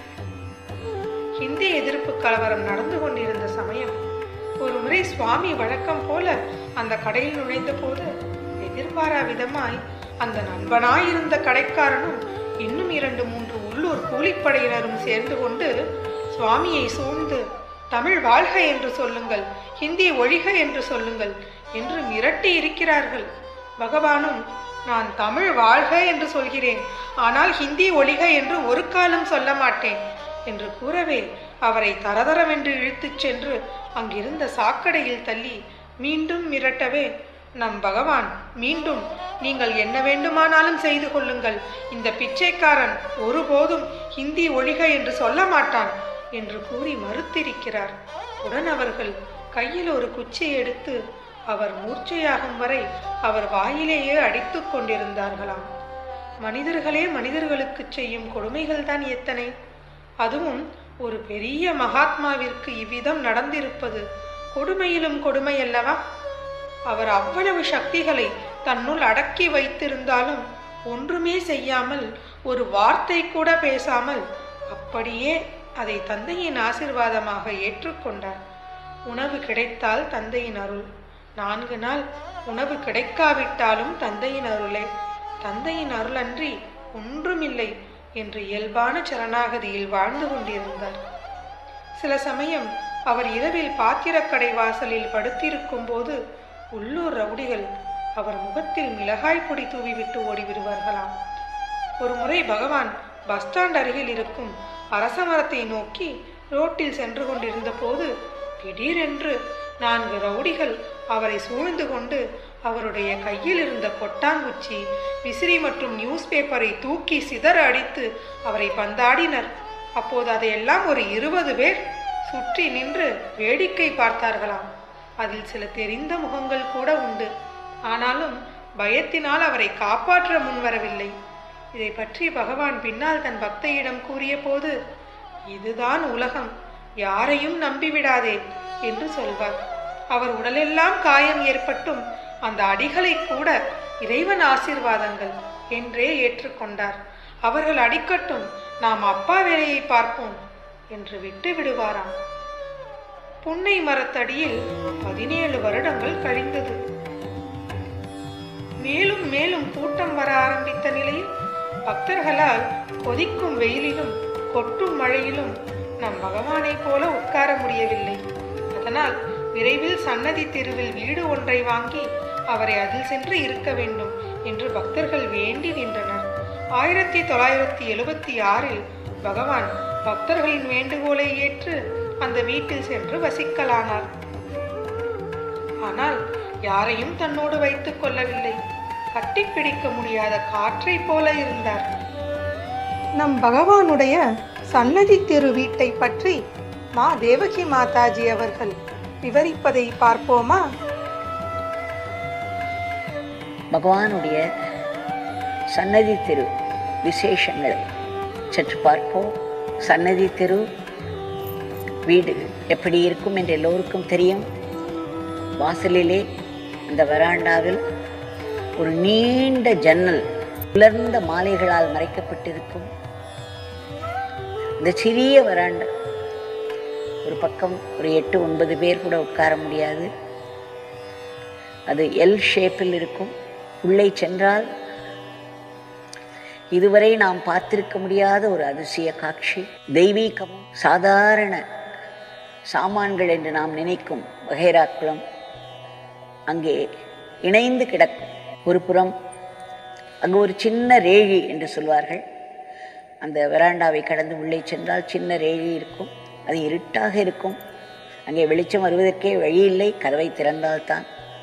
ஹிந்தி எதிர்ப்பு கலவரம் நடந்து கொண்டிருந்த சமயம் ஒரு முறை சுவாமி வழக்கம் போல அந்த கடையில் நுழைந்த போது எதிர்பாரா விதமாய் அந்த நண்பனாயிருந்த கடைக்காரனும் இன்னும் இரண்டு மூன்று உள்ளூர் கூலிப்படையினரும் சேர்ந்து கொண்டு சுவாமியை சூழ்ந்து தமிழ் வாழ்க என்று சொல்லுங்கள் ஹிந்தி ஒழிக என்று சொல்லுங்கள் என்று மிரட்டி இருக்கிறார்கள் பகவானும் நான் தமிழ் வாழ்க என்று சொல்கிறேன் ஆனால் ஹிந்தி ஒழிக என்று ஒரு காலம் சொல்ல மாட்டேன் என்று கூறவே அவரை தரதரவென்று இழுத்துச் சென்று அங்கிருந்த சாக்கடையில் தள்ளி மீண்டும் மிரட்டவே நம் பகவான் மீண்டும் நீங்கள் என்ன வேண்டுமானாலும் செய்து கொள்ளுங்கள் இந்த பிச்சைக்காரன் ஒருபோதும் ஹிந்தி ஒழிக என்று சொல்ல மாட்டான் என்று கூறி மறுத்திருக்கிறார் உடன் அவர்கள் கையில் ஒரு குச்சி எடுத்து அவர் மூர்ச்சையாகும் வரை அவர் வாயிலேயே அடித்துக் கொண்டிருந்தார்களாம் மனிதர்களே மனிதர்களுக்கு செய்யும் கொடுமைகள் தான் எத்தனை அதுவும் ஒரு பெரிய மகாத்மாவிற்கு இவ்விதம் நடந்திருப்பது கொடுமையிலும் கொடுமை அல்லவா அவர் அவ்வளவு சக்திகளை தன்னுள் அடக்கி வைத்திருந்தாலும் ஒன்றுமே செய்யாமல் ஒரு வார்த்தை கூட பேசாமல் அப்படியே அதை தந்தையின் ஆசிர்வாதமாக ஏற்றுக்கொண்டார் உணவு கிடைத்தால் தந்தையின் அருள் நான்கு நாள் உணவு கிடைக்காவிட்டாலும் தந்தையின் அருளே தந்தையின் அருளன்றி ஒன்றுமில்லை என்று இயல்பான சரணாகதியில் வாழ்ந்து கொண்டிருந்தார் சில சமயம் அவர் இரவில் பாத்திரக்கடை வாசலில் படுத்திருக்கும் போது உள்ளூர் ரவுடிகள் அவர் முகத்தில் மிளகாய் பொடி தூவிவிட்டு ஓடிவிடுவார்களாம் ஒரு முறை பகவான் பஸ் ஸ்டாண்ட் அருகில் இருக்கும் அரச மரத்தை நோக்கி ரோட்டில் சென்று கொண்டிருந்த போது திடீரென்று நான்கு ரவுடிகள் அவரை சூழ்ந்து கொண்டு அவருடைய கையில் இருந்த கொட்டாங்குச்சி விசிறி மற்றும் நியூஸ் பேப்பரை தூக்கி சிதற அடித்து அவரை பந்தாடினர் அப்போது அதையெல்லாம் ஒரு இருபது பேர் சுற்றி நின்று வேடிக்கை பார்த்தார்களாம் அதில் சில தெரிந்த முகங்கள் கூட உண்டு ஆனாலும் பயத்தினால் அவரை காப்பாற்ற முன்வரவில்லை இதை பற்றி பகவான் பின்னால் தன் பக்தையிடம் கூறிய போது இதுதான் உலகம் யாரையும் நம்பிவிடாதே என்று சொல்வார் அவர் உடலெல்லாம் காயம் ஏற்பட்டும் அந்த அடிகளை கூட இறைவன் ஆசீர்வாதங்கள் என்றே ஏற்றுக்கொண்டார் அவர்கள் அடிக்கட்டும் நாம் அப்பா வேலையை பார்ப்போம் என்று விட்டு விடுவாராம் புன்னை மரத்தடியில் பதினேழு வருடங்கள் கழிந்தது மேலும் மேலும் கூட்டம் வர ஆரம்பித்த நிலையில் பக்தர்களால் கொதிக்கும் வெயிலிலும் கொட்டும் மழையிலும் நம் பகவானைப் போல உட்கார முடியவில்லை அதனால் விரைவில் சன்னதி தெருவில் வீடு ஒன்றை வாங்கி அவரை அதில் சென்று இருக்க வேண்டும் என்று பக்தர்கள் வேண்டி நின்றனர் ஆயிரத்தி தொள்ளாயிரத்தி எழுபத்தி ஆறில் பகவான் பக்தர்களின் வேண்டுகோளை ஏற்று அந்த வீட்டில் சென்று வசிக்கலானார் ஆனால் யாரையும் தன்னோடு வைத்துக் கொள்ளவில்லை கட்டிப்பிடிக்க முடியாத காற்றைப் போல இருந்தார் நம் பகவானுடைய சன்னதி தெரு வீட்டை பற்றி மா தேவகி மாதாஜி அவர்கள் விவரிப்பதை பார்ப்போமா பகவானுடைய சன்னதி தெரு விசேஷங்களை சற்று பார்ப்போம் சன்னதி தெரு வீடு எப்படி இருக்கும் என்று எல்லோருக்கும் தெரியும் வாசலிலே அந்த வராண்டாவில் ஒரு நீண்ட ஜன்னல் உலர்ந்த மாலைகளால் மறைக்கப்பட்டிருக்கும் இந்த சிறிய வராண்டா ஒரு பக்கம் ஒரு எட்டு ஒன்பது பேர் கூட உட்கார முடியாது அது எல் ஷேப்பில் இருக்கும் உள்ளே சென்றால் இதுவரை நாம் பார்த்திருக்க முடியாத ஒரு அதிசய காட்சி தெய்வீகமும் சாதாரண சாமான்கள் என்று நாம் நினைக்கும் வகைராக்களும் அங்கே இணைந்து கிடக்கும் ஒரு புறம் அங்கு ஒரு சின்ன ரேழி என்று சொல்வார்கள் அந்த வெராண்டாவை கடந்து உள்ளே சென்றால் சின்ன ரேழி இருக்கும் அது இருட்டாக இருக்கும் அங்கே வெளிச்சம் வருவதற்கே வழி இல்லை கதவை திறந்தால்தான்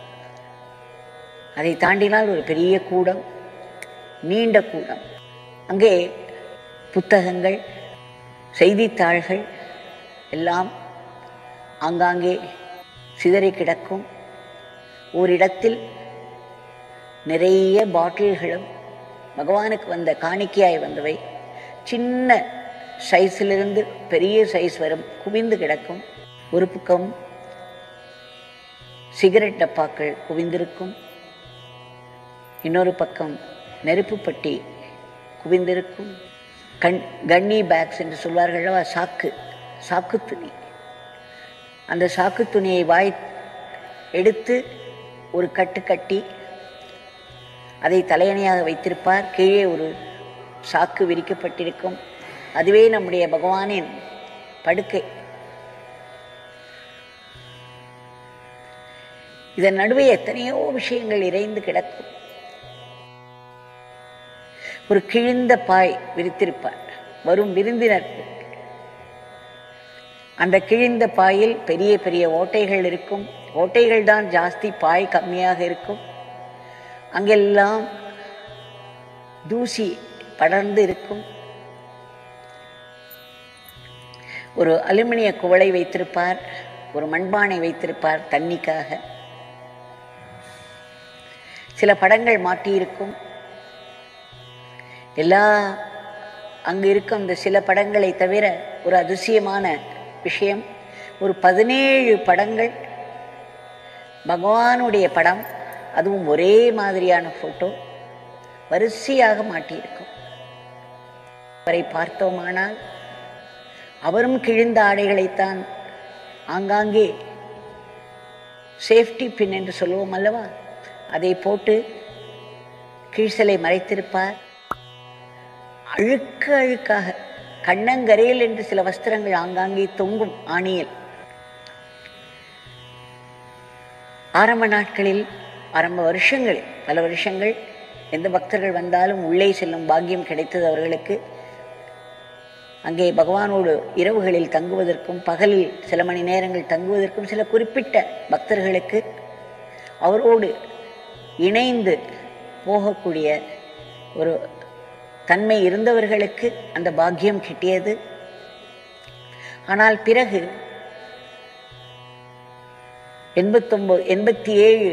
அதை தாண்டினால் ஒரு பெரிய கூடம் நீண்ட கூடம் அங்கே புத்தகங்கள் செய்தித்தாள்கள் எல்லாம் ஆங்காங்கே சிதறி கிடக்கும் ஓரிடத்தில் நிறைய பாட்டில்களும் பகவானுக்கு வந்த காணிக்கையாய் வந்தவை சின்ன சைஸிலிருந்து பெரிய சைஸ் வரும் குவிந்து கிடக்கும் ஒரு பக்கம் சிகரெட் டப்பாக்கள் குவிந்திருக்கும் இன்னொரு பக்கம் நெருப்பு பட்டி குவிந்திருக்கும் கண் கன்னி பேக்ஸ் என்று சொல்வார்கள் அல்லவா, சாக்கு சாக்கு துணி அந்த சாக்கு துணியை வாய் எடுத்து ஒரு கட்டு கட்டி அதை தலையணையாக வைத்திருப்பார் கீழே ஒரு சாக்கு விரிக்கப்பட்டிருக்கும் அதுவே நம்முடைய பகவானின் படுக்கை இதன் நடுவே எத்தனையோ விஷயங்கள் இறைந்து கிடக்கும் ஒரு கிழிந்த பாய் விரித்திருப்பார் வரும் விருந்தினர் அந்த கிழிந்த பாயில் பெரிய பெரிய ஓட்டைகள் இருக்கும் ஓட்டைகள் தான் ஜாஸ்தி பாய் கம்மியாக இருக்கும் அங்கெல்லாம் தூசி படர்ந்து இருக்கும் ஒரு அலுமினிய குவளை வைத்திருப்பார் ஒரு மண்பானை வைத்திருப்பார் தண்ணிக்காக சில படங்கள் மாட்டியிருக்கும் எல்லா அங்கு இருக்கும் இந்த சில படங்களை தவிர ஒரு அதிசயமான விஷயம் ஒரு பதினேழு படங்கள் பகவானுடைய படம் அதுவும் ஒரே மாதிரியான ஃபோட்டோ வரிசையாக மாட்டியிருக்கும் அவரை பார்த்தோமானால் அவரும் கிழிந்த ஆடைகளைத்தான் ஆங்காங்கே சேஃப்டி பின் என்று சொல்லுவோம் அல்லவா அதை போட்டு கீழ்சலை மறைத்திருப்பார் அழுக்க அழுக்காக கண்ணங்கரையில் என்று சில வஸ்திரங்கள் ஆங்காங்கே தொங்கும் ஆணியில் ஆரம்ப நாட்களில் ஆரம்ப வருஷங்களில் பல வருஷங்கள் எந்த பக்தர்கள் வந்தாலும் உள்ளே செல்லும் பாக்கியம் கிடைத்தது அவர்களுக்கு அங்கே பகவானோடு இரவுகளில் தங்குவதற்கும் பகலில் சில மணி நேரங்கள் தங்குவதற்கும் சில குறிப்பிட்ட பக்தர்களுக்கு அவரோடு இணைந்து போகக்கூடிய ஒரு தன்மை இருந்தவர்களுக்கு அந்த பாக்கியம் கிட்டியது ஆனால் பிறகு எண்பத்தொம்போது எண்பத்தி ஏழு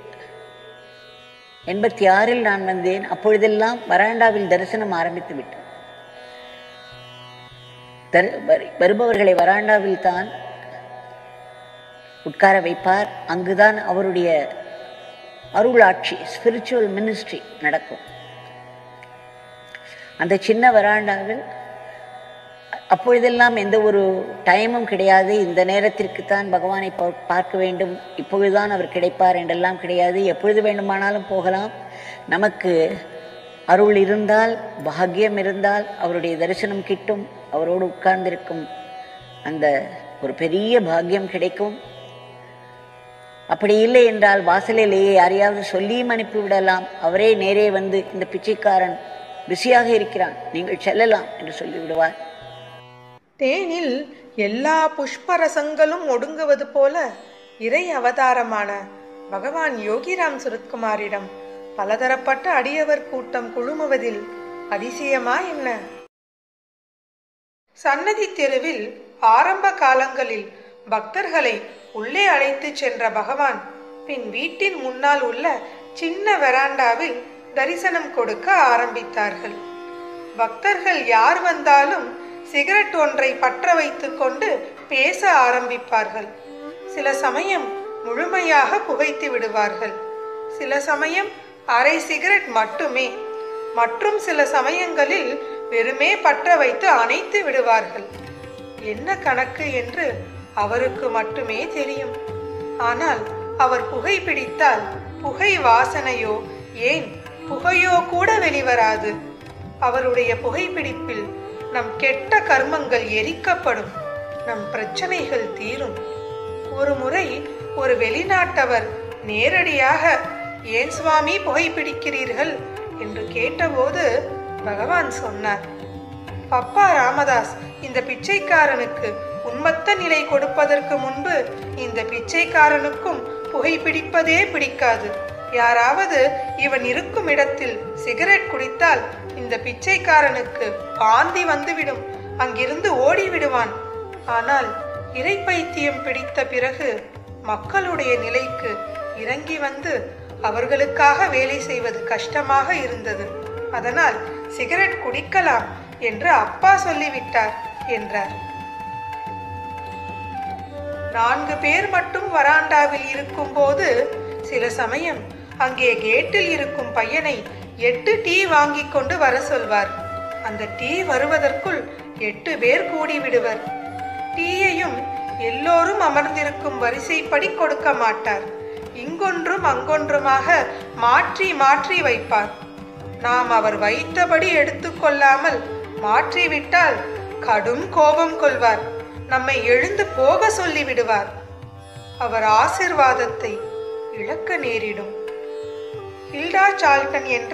எண்பத்தி ஆறில் நான் வந்தேன் அப்பொழுதெல்லாம் வராண்டாவில் தரிசனம் ஆரம்பித்து விட்டேன் தரு வரு- வருபவர்களை வராண்டாவில் தான் உட்கார வைப்பார் அங்குதான் அவருடைய அருளாட்சி ஸ்பிரிச்சுவல் மினிஸ்ட்ரி நடக்கும் அந்த சின்ன வராண்டாவில் அப்பொழுதெல்லாம் எந்த ஒரு டைமும் கிடையாது இந்த நேரத்திற்கு தான் பகவானை பா- பார்க்க வேண்டும் இப்பொழுதுதான் அவர் கிடைப்பார் என்றெல்லாம் கிடையாது எப்பொழுது வேண்டுமானாலும் போகலாம் நமக்கு அருள் இருந்தால் பாக்கியம் இருந்தால் அவருடைய தரிசனம் கிட்டும் அவரோடு உட்கார்ந்திருக்கும் அந்த ஒரு பெரிய பாக்கியம் கிடைக்கும் அப்படி இல்லை என்றால் வாசலிலேயே யாரையாவது சொல்லியும் அனுப்பி விடலாம் அவரே நேரே வந்து இந்த பிச்சைக்காரன் பிஸியாக இருக்கிறான் நீங்கள் செல்லலாம் என்று சொல்லிவிடுவார் தேனில் எல்லா புஷ்பரசங்களும் ஒடுங்குவது போல இறை அவதாரமான பகவான் யோகிராம் சுரத்குமாரிடம் பலதரப்பட்ட அடியவர் கூட்டம் குழுமுவதில் அதிசயமா என்ன சன்னதி தெருவில் ஆரம்ப காலங்களில் பக்தர்களை உள்ளே அழைத்துச் சென்ற பகவான் பின் வீட்டின் முன்னால் உள்ள சின்ன வெராண்டாவில் தரிசனம் கொடுக்க ஆரம்பித்தார்கள் பக்தர்கள் யார் வந்தாலும் சிகரெட் ஒன்றை பற்ற வைத்துக் கொண்டு பேச ஆரம்பிப்பார்கள் சில சமயம் முழுமையாக புகைத்து விடுவார்கள் சில சமயம் அரை சிகரெட் மட்டுமே மற்றும் சில சமயங்களில் வெறுமே பற்ற வைத்து அணைத்து விடுவார்கள் என்ன கணக்கு என்று அவருக்கு மட்டுமே தெரியும் ஆனால் அவர் புகை பிடித்தால் புகை வாசனையோ ஏன் புகையோ கூட வெளிவராது அவருடைய புகைப்பிடிப்பில் நம் கெட்ட கர்மங்கள் எரிக்கப்படும் நம் பிரச்சனைகள் தீரும் ஒரு முறை ஒரு வெளிநாட்டவர் நேரடியாக ஏன் சுவாமி புகைப்பிடிக்கிறீர்கள் என்று கேட்டபோது பகவான் சொன்னார் பப்பா ராமதாஸ் இந்த பிச்சைக்காரனுக்கு உன்மத்த நிலை கொடுப்பதற்கு முன்பு இந்த பிச்சைக்காரனுக்கும் புகைப்பிடிப்பதே பிடிக்காது யாராவது இவன் இருக்கும் இடத்தில் சிகரெட் குடித்தால் இந்த பிச்சைக்காரனுக்கு வாந்தி வந்துவிடும் அங்கிருந்து ஓடி விடுவான் ஆனால் இறை பைத்தியம் பிடித்த பிறகு மக்களுடைய நிலைக்கு இறங்கி வந்து அவர்களுக்காக வேலை செய்வது கஷ்டமாக இருந்தது அதனால் சிகரெட் குடிக்கலாம் என்று அப்பா சொல்லிவிட்டார் என்றார் நான்கு பேர் மட்டும் வராண்டாவில் இருக்கும்போது சில சமயம் அங்கே கேட்டில் இருக்கும் பையனை எட்டு டீ வாங்கி கொண்டு வர சொல்வார் அந்த டீ வருவதற்குள் எட்டு பேர் கூடி விடுவர் டீயையும் எல்லோரும் அமர்ந்திருக்கும் வரிசைப்படி கொடுக்க மாட்டார் இங்கொன்றும் அங்கொன்றுமாக மாற்றி மாற்றி வைப்பார் நாம் அவர் வைத்தபடி எடுத்துக்கொள்ளாமல் மாற்றிவிட்டால் கடும் கோபம் கொள்வார் நம்மை எழுந்து போக சொல்லி விடுவார் அவர் ஆசிர்வாதத்தை இழக்க நேரிடும் ஹில்டா சால்டன் என்ற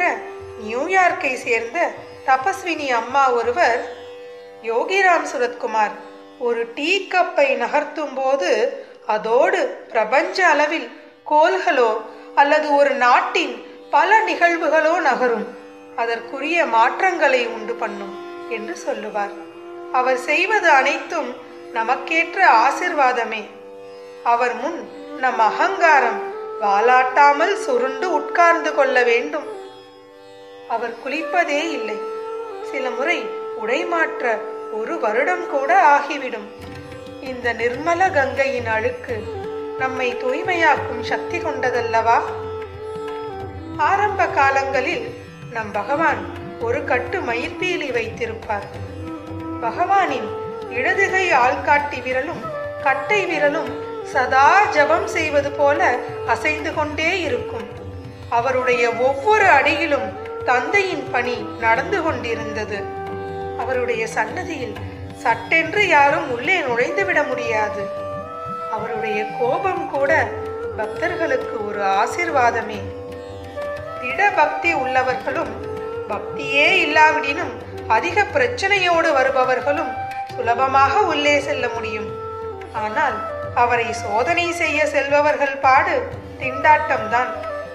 நியூயார்க்கை சேர்ந்த தபஸ்வினி அம்மா ஒருவர் யோகிராம் சுரத்குமார் ஒரு டீ கப்பை நகர்த்தும் போது அதோடு பிரபஞ்ச அளவில் கோள்களோ அல்லது ஒரு நாட்டின் பல நிகழ்வுகளோ நகரும் அதற்குரிய மாற்றங்களை உண்டு பண்ணும் என்று சொல்லுவார் அவர் செய்வது அனைத்தும் நமக்கேற்ற ஆசிர்வாதமே அவர் முன் நம் அகங்காரம் வாலாட்டாமல் சுருண்டு உட்கார்ந்து கொள்ள வேண்டும் அவர் குளிப்பதே இல்லை சில முறை உடை மாற்ற ஒரு வருடம் கூட ஆகிவிடும் இந்த நிர்மல கங்கையின் அழுக்கு நம்மை தூய்மையாக்கும் சக்தி கொண்டதல்லவா ஆரம்ப காலங்களில் நம் பகவான் ஒரு கட்டு மயிர்பீலி வைத்திருப்பார் பகவானின் இடதுகை ஆள்காட்டி விரலும் கட்டை விரலும் சதா ஜபம் செய்வது போல அசைந்து கொண்டே இருக்கும் அவருடைய ஒவ்வொரு அடியிலும் தந்தையின் பணி நடந்து கொண்டிருந்தது அவருடைய சன்னதியில் சட்டென்று யாரும் உள்ளே நுழைந்துவிட முடியாது அவருடைய கோபம் கூட பக்தர்களுக்கு ஒரு ஆசிர்வாதமே திட பக்தி உள்ளவர்களும் பக்தியே இல்லாவிடினும் அதிக பிரச்சனையோடு வருபவர்களும் சுலபமாக உள்ளே செல்ல முடியும் ஆனால் அவரை சோதனை செய்ய செல்பவர்கள் பாடு திண்டாட்டம்தான்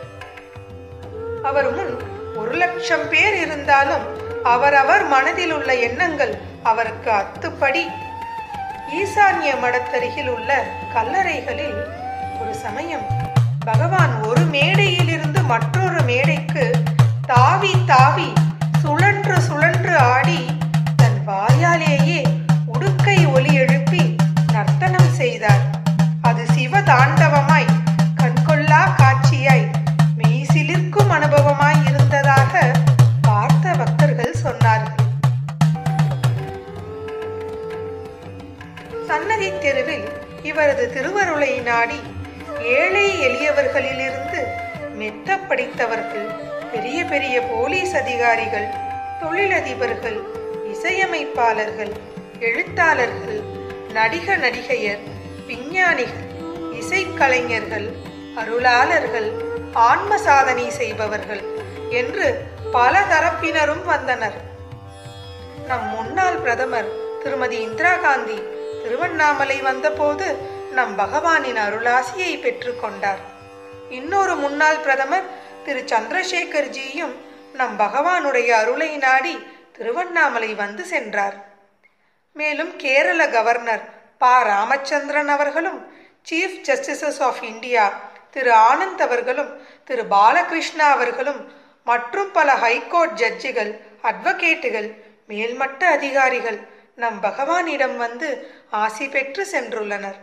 அவர் முன் ஒரு லட்சம் பேர் இருந்தாலும் அவரவர் மனதில் உள்ள எண்ணங்கள் அவருக்கு அத்துப்படி ஈசான்ய மடத்தருகில் உள்ள கல்லறைகளில் ஒரு சமயம் பகவான் ஒரு மேடையிலிருந்து மற்றொரு மேடைக்கு தாவி தாவி சுழன்று சுழன்று ஆடி தன் வாயாலேயே உடுக்கை ஒலி எழுப்பி நர்த்தனம் செய்தார் அது சிவ தாண்டவமாய் கண்கொள்ளா காட்சியாய் மெய்சிலிர்க்கும் அனுபவமாய் இருந்ததாக பார்த்த பக்தர்கள் சொன்னார்கள் சன்னதி தெருவில் இவரது திருவருளை நாடி ஏழை எளியவர்களிலிருந்து மெத்த படித்தவர்கள் பெரிய பெரிய போலீஸ் அதிகாரிகள் தொழிலதிபர்கள் இசையமைப்பாளர்கள் எழுத்தாளர்கள் நடிக நடிகையர் விஞ்ஞானிகள் இசைக்கலைஞர்கள் அருளாளர்கள் ஆன்ம சாதனை செய்பவர்கள் என்று பல தரப்பினரும் வந்தனர் நம் முன்னாள் பிரதமர் திருமதி இந்திரா காந்தி திருவண்ணாமலை வந்தபோது நம் பகவானின் அருளாசியை பெற்றுக்கொண்டார் இன்னொரு முன்னாள் பிரதமர் திரு சந்திரசேகர்ஜியும் நம் பகவானுடைய அருளை நாடி திருவண்ணாமலை வந்து சென்றார் மேலும் கேரள கவர்னர் ப ராமச்சந்திரன் அவர்களும் சீஃப் ஜஸ்டிசஸ் ஆஃப் இந்தியா திரு ஆனந்த் அவர்களும் திரு பாலகிருஷ்ணா அவர்களும் மற்றும் பல ஹைகோர்ட் ஜட்ஜிகள் அட்வொகேட்டுகள் மேல்மட்ட அதிகாரிகள் நம் பகவானிடம் வந்து ஆசி பெற்று சென்றுள்ளனர்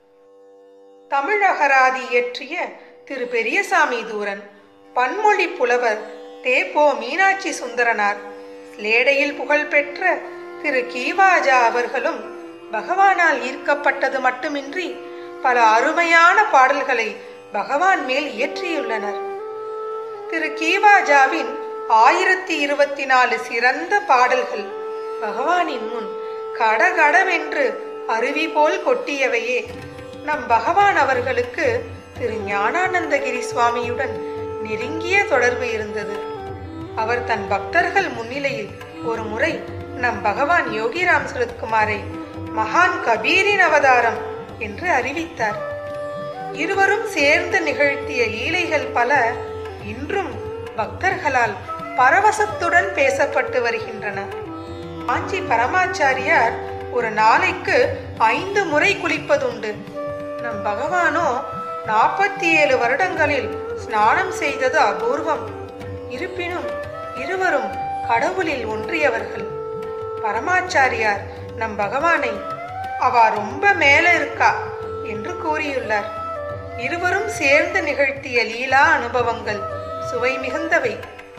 தமிழ் அகராதி இயற்றிய திரு பெரியசாமி தூரன் பன்மொழி புலவர் தேப்போ மீனாட்சி சுந்தரனார் ஸ்லேடையில் புகழ்பெற்ற திரு கீவாஜா அவர்களும் பகவானால் ஈர்க்கப்பட்டது மட்டுமின்றி பல அருமையான பாடல்களை பகவான் மேல் இயற்றியுள்ளனர் திரு கீவாஜாவின் ஆயிரத்தி இருபத்தி நாலு சிறந்த பாடல்கள் பகவானின் முன் கடகடவென்று அருவி போல் கொட்டியவையே நம் பகவான் அவர்களுக்கு திரு ஞானானந்தகிரி சுவாமியுடன் நெருங்கிய தொடர்பு இருந்தது அவர் தன் பக்தர்கள் முன்னிலையில் ஒரு முறை நம் பகவான் யோகிராம் சுரத்குமாரை மகான் கபீரின் அவதாரம் என்று அறிவித்தார் இருவரும் சேர்ந்து நிகழ்த்திய லீலைகள் பல இன்றும் பக்தர்களால் பரவசத்துடன் பேசப்பட்டு வருகின்றன காஞ்சி பரமாச்சாரியார் ஒரு நாளைக்கு ஐந்து முறை குளிப்பதுண்டு நம் பகவானோ நாற்பத்தி ஏழு வருடங்களில் ஸ்நானம் செய்தது அபூர்வம் இருப்பினும் இருவரும் கடவுளில் ஒன்றியவர்கள் பரமாச்சாரியார் நம் பகவானை அவ ரொம்ப மேல இருக்கா என்று கூறியுள்ளார் இருவரும் சேர்ந்து நிகழ்த்திய லீலா அனுபவங்கள் சுவை மிகுந்தவை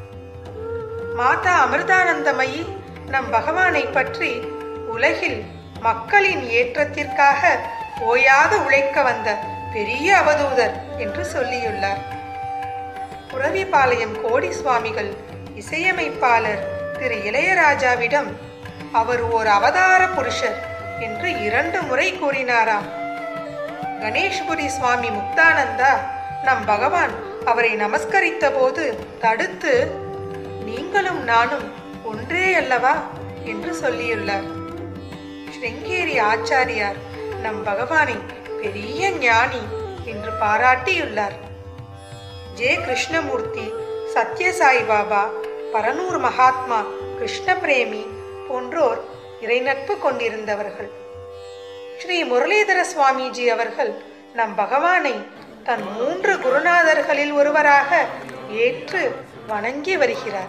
மாதா அமிர்தானந்தமயி நம் பகவானை பற்றி உலகில் மக்களின் ஏற்றத்திற்காக ஓயாது உழைக்க வந்த பெரிய அவதூதர் என்று சொல்லியுள்ளார் புரவிபாளையம் கோடி சுவாமிகள் இசையமைப்பாளர் திரு இளையராஜாவிடம் அவர் ஓர் அவதார புருஷர் என்று இரண்டு முறை கூறினாராம் கணேஷ்புரி சுவாமி முக்தானந்தா நம் பகவான் அவரை நமஸ்கரித்த போது தடுத்து நீங்களும் நானும் ஒன்றே அல்லவா என்று சொல்லியுள்ளார் ஸ்ருங்கேரி ஆச்சாரியார் நம் பகவானை பெரிய ஞானி என்று பாராட்டியுள்ளார் ஜே கிருஷ்ணமூர்த்தி சத்யசாய் பாபா பரனூர் மகாத்மா கிருஷ்ண பிரேமி போன்றோர் இறைநட்பு கொண்டிருந்தவர்கள் ஸ்ரீ முரளிதர சுவாமிஜி அவர்கள் நம் பகவானை தன் மூன்று குருநாதர்களில் ஒருவராக ஏற்று வணங்கி வருகிறார்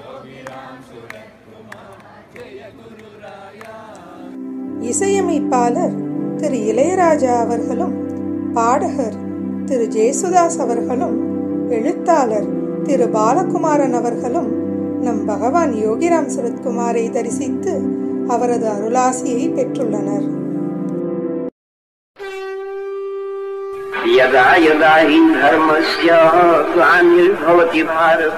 இசையமைப்பாளர் திரு இளையராஜா அவர்களும் பாடகர் திரு ஜேசுதாஸ் அவர்களும் எழுத்தாளர் திரு பாலகுமாரன் அவர்களும் நம் பகவான் யோகிராம் சுரத்குமாரை தரிசித்து அவரது அருளாசியை பெற்றுள்ளனர் यदा यदा हि धर्मस्य ग्लानिर्भवति भारत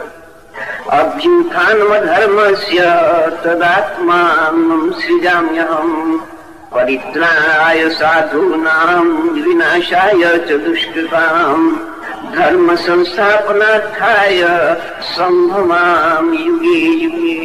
अभ्युत्थानमधर्मस्य तदात्मानं सृजाम्यहम् परित्राणाय साधूनां विनाशाय च दुष्कृताम् धर्म संस्थापनार्थाय सम्भवामि युगे युगे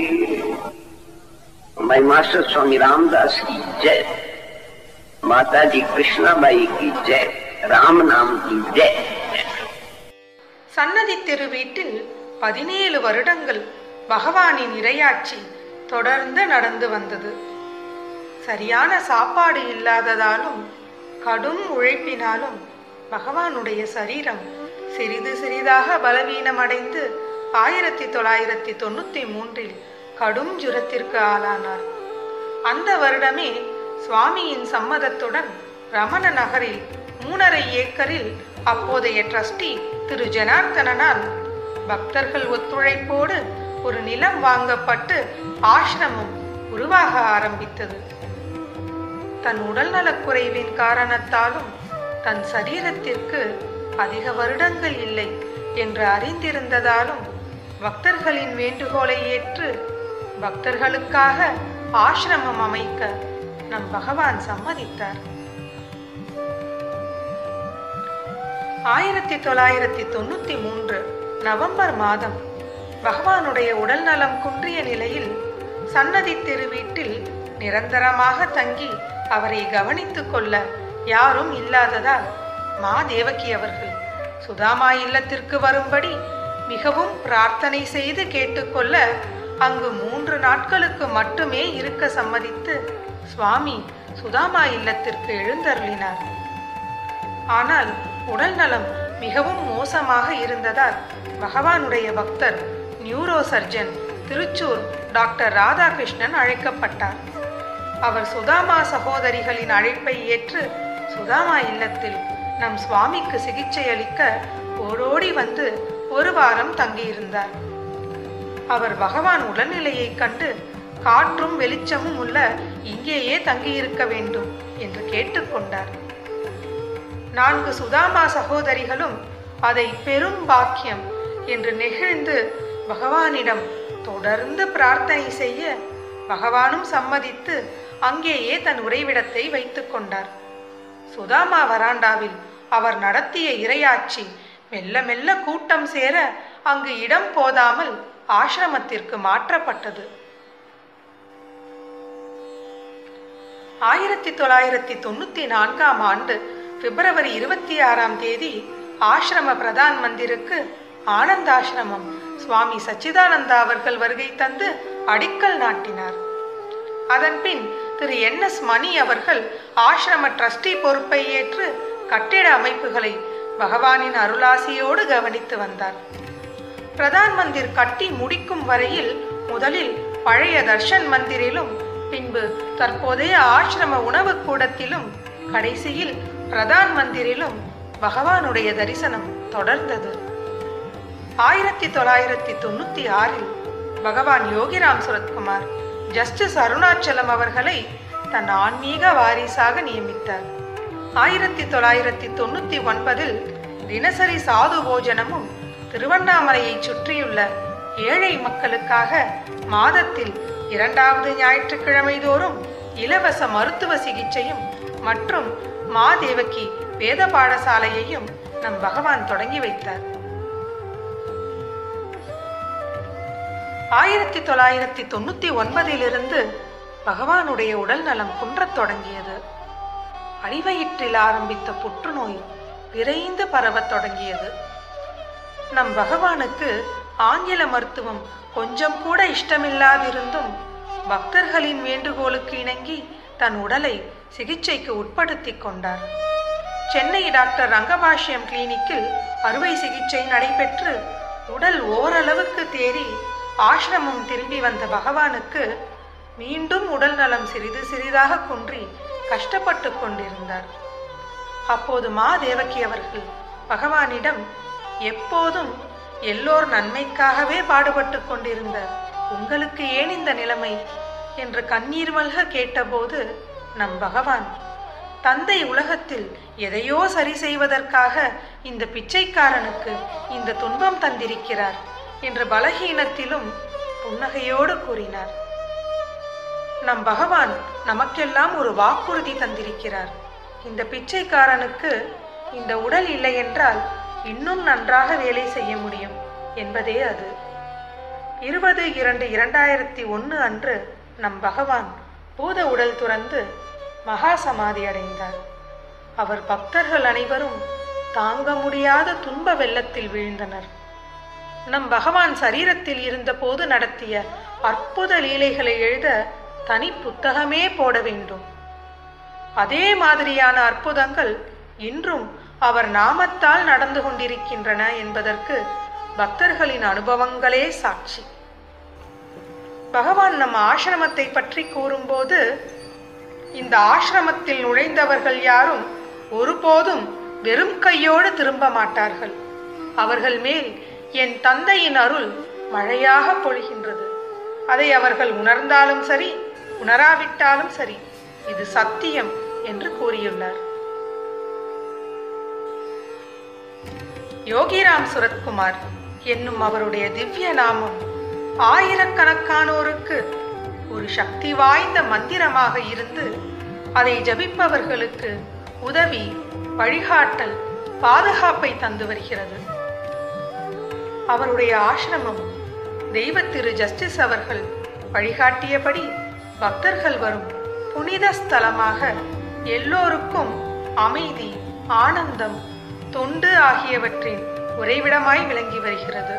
My Master Swami Ramdas की जय माता जी कृष्णाबाई की जय राम नाम की जय சன்னதி திரு வீட்டில் பதினேழு வருடங்கள் பகவானின் இரையாட்சி தொடர்ந்து நடந்து வந்தது சரியான சாப்பாடு இல்லாததாலும் கடும் உழைப்பினாலும் பகவானுடைய சரீரம் சிறிது சிறிதாக பலவீனமடைந்து ஆயிரத்தி தொள்ளாயிரத்தி தொண்ணூத்தி மூன்றில் கடும் ஜுரத்திற்கு ஆளானார் அந்த வருடமே சுவாமியின் சம்மதத்துடன் ரமண நகரில் மூணரை ஏக்கரில் அப்போதைய ட்ரஸ்டி திரு ஜனார்த்தனனால் பக்தர்கள் ஒத்துழைப்போடு ஒரு நிலம் வாங்கப்பட்டு ஆசிரமம் உருவாக ஆரம்பித்தது தன் உடல்நலக் குறைவின் காரணத்தாலும் தன் சரீரத்திற்கு அதிக வருடங்கள் இல்லை என்று அறிந்திருந்ததாலும் பக்தர்களின் வேண்டுகோளை ஏற்று பக்தர்களுக்காக ஆசிரமம் அமைக்க நம் பகவான் சம்மதித்தார் ஆயிரத்தி தொள்ளாயிரத்தி தொண்ணூத்தி மூன்று நவம்பர் மாதம் பகவானுடைய உடல் நலம் குன்றிய நிலையில் சன்னதி தெரு வீட்டில் நிரந்தரமாக தங்கி அவரை கவனித்துக் கொள்ள யாரும் இல்லாததால் மா தேவகி அவர்கள் சுதாமா இல்லத்திற்கு வரும்படி மிகவும் பிரார்த்தனை செய்து கேட்டுக்கொள்ள அங்கு மூன்று நாட்களுக்கு மட்டுமே இருக்க சம்மதித்து சுவாமி சுதாமா இல்லத்திற்கு எழுந்தருளினார் ஆனால் உடல் நலம் மிகவும் மோசமாக இருந்ததால் பகவானுடைய பக்தர் neurosurgeon Thrissur doctor Radhakrishnan அழைக்கப்பட்டார் அவர் சுதாமா சகோதரிகளின் அழைப்பை ஏற்று சுதாமா இல்லத்தில் நம் சுவாமிக்கு சிகிச்சை அளிக்க ஓடோடி வந்து ஒரு வாரம் தங்கியிருந்தார் அவர் பகவான் உடல்நிலையைக் கண்டு காற்றும் வெளிச்சமும் உள்ள இங்கேயே தங்கியிருக்க வேண்டும் என்று கேட்டுக்கொண்டார் நான்கு சுதாமா சகோதரிகளும் அதை பெரும் பாக்கியம் என்று நெகிழ்ந்து பகவானிடம் தொடர்ந்து பிரார்த்தனை செய்ய பகவானும் சம்மதித்து அங்கேயே தன் உறைவிடத்தை வைத்துக் கொண்டார் சுதாமா வராண்டாவில் அவர் நடத்திய இரையாட்சி மெல்ல மெல்ல கூட்டம் சேர அங்கு இடம் போதாமல் ஆசிரமத்திற்கு மாற்றப்பட்டது ஆயிரத்தி தொள்ளாயிரத்தி தொண்ணூத்தி நான்காம் ஆண்டு பிப்ரவரி இருபத்தி ஆறாம் தேதி ஆசிரம பிரதான் மந்திருக்கு ஆனந்தாசிரமம் சுவாமி சச்சிதானந்தா அவர்கள் வருகை தந்து அடிக்கல் நாட்டினார் அதன்பின் திரு என் எஸ் மணி அவர்கள் ஆசிரம ட்ரஸ்டி பொறுப்பை ஏற்று கட்டிட அமைப்புகளை பகவானின் அருளாசியோடு கவனித்து வந்தார் பிரதான் மந்திர் கட்டி முடிக்கும் வரையில் முதலில் பழைய தர்ஷன் மந்திரிலும் பின்பு தற்போதைய ஆசிரம உணவு கூடத்திலும் கடைசியில் பிரதான் மந்திரிலும் பகவானுடைய தரிசனம் தொடர்ந்தது ஆயிரத்தி தொள்ளாயிரத்தி தொண்ணூத்தி ஆறில் பகவான் யோகிராம் சுரத்குமார் ஜஸ்டிஸ் அருணாச்சலம் அவர்களை தன் ஆன்மீக வாரிசாக நியமித்தார் ஆயிரத்தி தொள்ளாயிரத்தி தொண்ணூத்தி ஒன்பதில் தினசரி சாது போஜனமும் திருவண்ணாமலையை சுற்றியுள்ள ஏழை மக்களுக்காக மாதத்தில் இரண்டாவது ஞாயிற்றுக்கிழமை தோறும் இலவச மருத்துவ சிகிச்சையும் மற்றும் மாதேவகி வேத பாடசாலையையும் நம் பகவான் தொடங்கி வைத்தார் ஆயிரத்தி தொள்ளாயிரத்தி தொண்ணூத்தி ஒன்பதிலிருந்து பகவானுடைய உடல் நலம் குன்றத் தொடங்கியது அடிவயிற்றில் ஆரம்பித்த புற்றுநோய் விரைந்து பரவத் தொடங்கியது நம் பகவானுக்கு ஆங்கில மருத்துவம் கொஞ்சம் கூட இஷ்டமில்லாதிருந்தும் பக்தர்களின் வேண்டுகோளுக்கு இணங்கி தன் உடலை சிகிச்சைக்கு உட்படுத்திக் கொண்டார் சென்னை டாக்டர் ரங்கபாஷ்யம் கிளினிக்கில் அறுவை சிகிச்சை நடைபெற்று உடல் ஓரளவுக்கு தேறி ஆசிரமம் திரும்பி வந்த பகவானுக்கு மீண்டும் உடல் நலம் சிறிது சிறிதாக குன்றி கஷ்டப்பட்டு கொண்டிருந்தார் அப்போது மா தேவகி அவர்கள் பகவானிடம் எப்போதும் எல்லோர் நன்மைக்காகவே பாடுபட்டு கொண்டிருந்த உங்களுக்கு ஏன் இந்த நிலைமை என்று கண்ணீர் மல்க கேட்டபோது நம் பகவான் தந்தை உலகத்தில் எதையோ சரி செய்வதற்காக இந்த பிச்சைக்காரனுக்கு இந்த துன்பம் தந்திருக்கிறார் என்ற பலகீனத்திலும் புன்னகையோடு கூறினார் நம் பகவான் நமக்கெல்லாம் ஒரு வாக்குறுதி தந்திருக்கிறார் இந்த பிச்சைக்காரனுக்கு இந்த உடல் இல்லை என்றால் இன்னும் நன்றாக வேலை செய்ய முடியும் என்பதே அது இருபது இரண்டு இரண்டாயிரத்தி ஒன்று அன்று நம் பகவான் பூத உடல் துறந்து மகா சமாதி அடைந்தார் அவர் பக்தர்கள் அனைவரும் தாங்க முடியாத துன்ப வெள்ளத்தில் வீழ்ந்தனர் நம் பகவான் சரீரத்தில் இருந்தபோது நடத்திய அற்புத லீலைகளை எழுத தனி புத்தகமே போட வேண்டும் அதே மாதிரியான அற்புதங்கள் இன்றும் அவர் நாமத்தால் நடந்து கொண்டிருக்கின்றன என்பதற்கு பக்தர்களின் அனுபவங்களே சாட்சி பகவான் நம் ஆசிரமத்தை பற்றி கூறும்போது இந்த ஆசிரமத்தில் நுழைந்தவர்கள் யாரும் ஒருபோதும் வெறும் கையோடு திரும்ப மாட்டார்கள் அவர்கள் மேல் என் தந்தையின் அருள் மழையாக பொழிகின்றது அதை அவர்கள் உணர்ந்தாலும் சரி உணராவிட்டாலும் சரி இது சத்தியம் என்று கூறியுள்ளார் யோகிராம் சுரத்குமார் என்னும் அவருடைய திவ்ய நாமம் ஆயிரக்கணக்கானோருக்கு ஒரு சக்தி வாய்ந்த மந்திரமாக இருந்து அதை ஜபிப்பவர்களுக்கு உதவி வழிகாட்டல் பாதுகாப்பை தந்து வருகிறது அவருடைய ஆசிரமம் தெய்வ திரு ஜஸ்டிஸ் அவர்கள் வழிகாட்டியபடி பக்தர்கள் வரும் புனித ஸ்தலமாக எல்லோருக்கும் அமைதி ஆனந்தம் தொண்டு ஆகியவற்றின் உறைவிடமாய் விளங்கி வருகிறது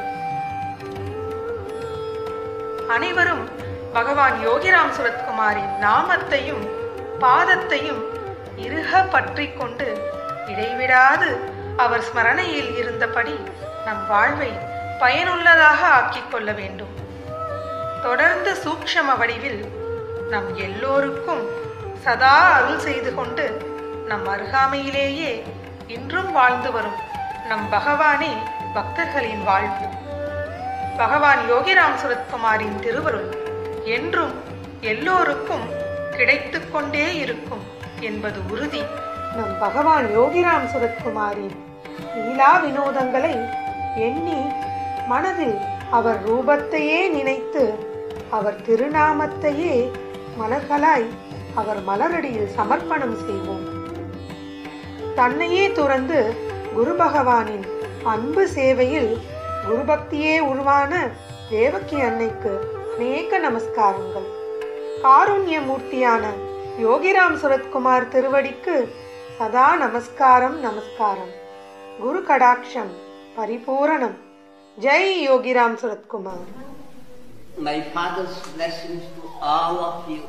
அனைவரும் பகவான் யோகிராம் சுரத்குமாரின் நாமத்தையும் பாதத்தையும் இறுக பற்றி கொண்டு இடைவிடாது அவர் ஸ்மரணையில் இருந்தபடி நம் வாழ்வை பயனுள்ளதாக ஆக்கிக் கொள்ள வேண்டும் தொடர்ந்து சூக்ஷம வடிவில் நம் எல்லோருக்கும் சதா அருள் செய்து கொண்டு நம் அருகாமையிலேயே இன்றும் வாழ்ந்து வரும் நம் பகவானே பக்தர்களின் வாழ்வு பகவான் யோகிராம் சுரத்குமாரின் திருவருள் என்றும் எல்லோருக்கும் கிடைத்துக் கொண்டே இருக்கும் என்பது உறுதி நம் பகவான் யோகிராம் சுரத்குமாரின் லீலா வினோதங்களை எண்ணி மனதில் அவர் ரூபத்தையே நினைத்து அவர் திருநாமத்தையே மலர்களாய் அவர் மலரடியில் சமர்ப்பணம் செய்வோம் தன்னையே துறந்து குரு பகவானின் அன்பு சேவையில் குருபக்தியே உருவான தேவகி அன்னைக்கு அநேக நமஸ்காரங்கள் காருண்ய மூர்த்தியான யோகிராம் சுரத்குமார் திருவடிக்கு சதா நமஸ்காரம் நமஸ்காரம் குரு கடாட்சம் பரிபூரணம் Jai Yogiram Suratkumar My father's blessings to all of you.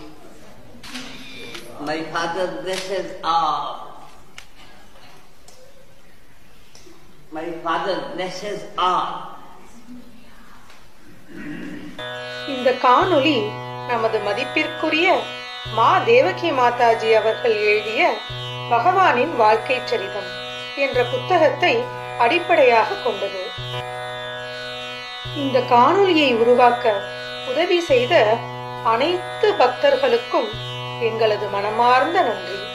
My father blesses all. My father blesses all. இந்த காணொளி நமது மதிப்பிற்குரிய மா தேவகி மாதாஜி அவர்கள் எழுதிய பகவானின் வாழ்க்கை சரிதம் என்ற புத்தகத்தை அடிப்படையாக கொண்டது இந்த காணொளியை உருவாக்க உதவி செய்த அனைத்து பக்தர்களுக்கும் எங்களது மனமார்ந்த நன்றி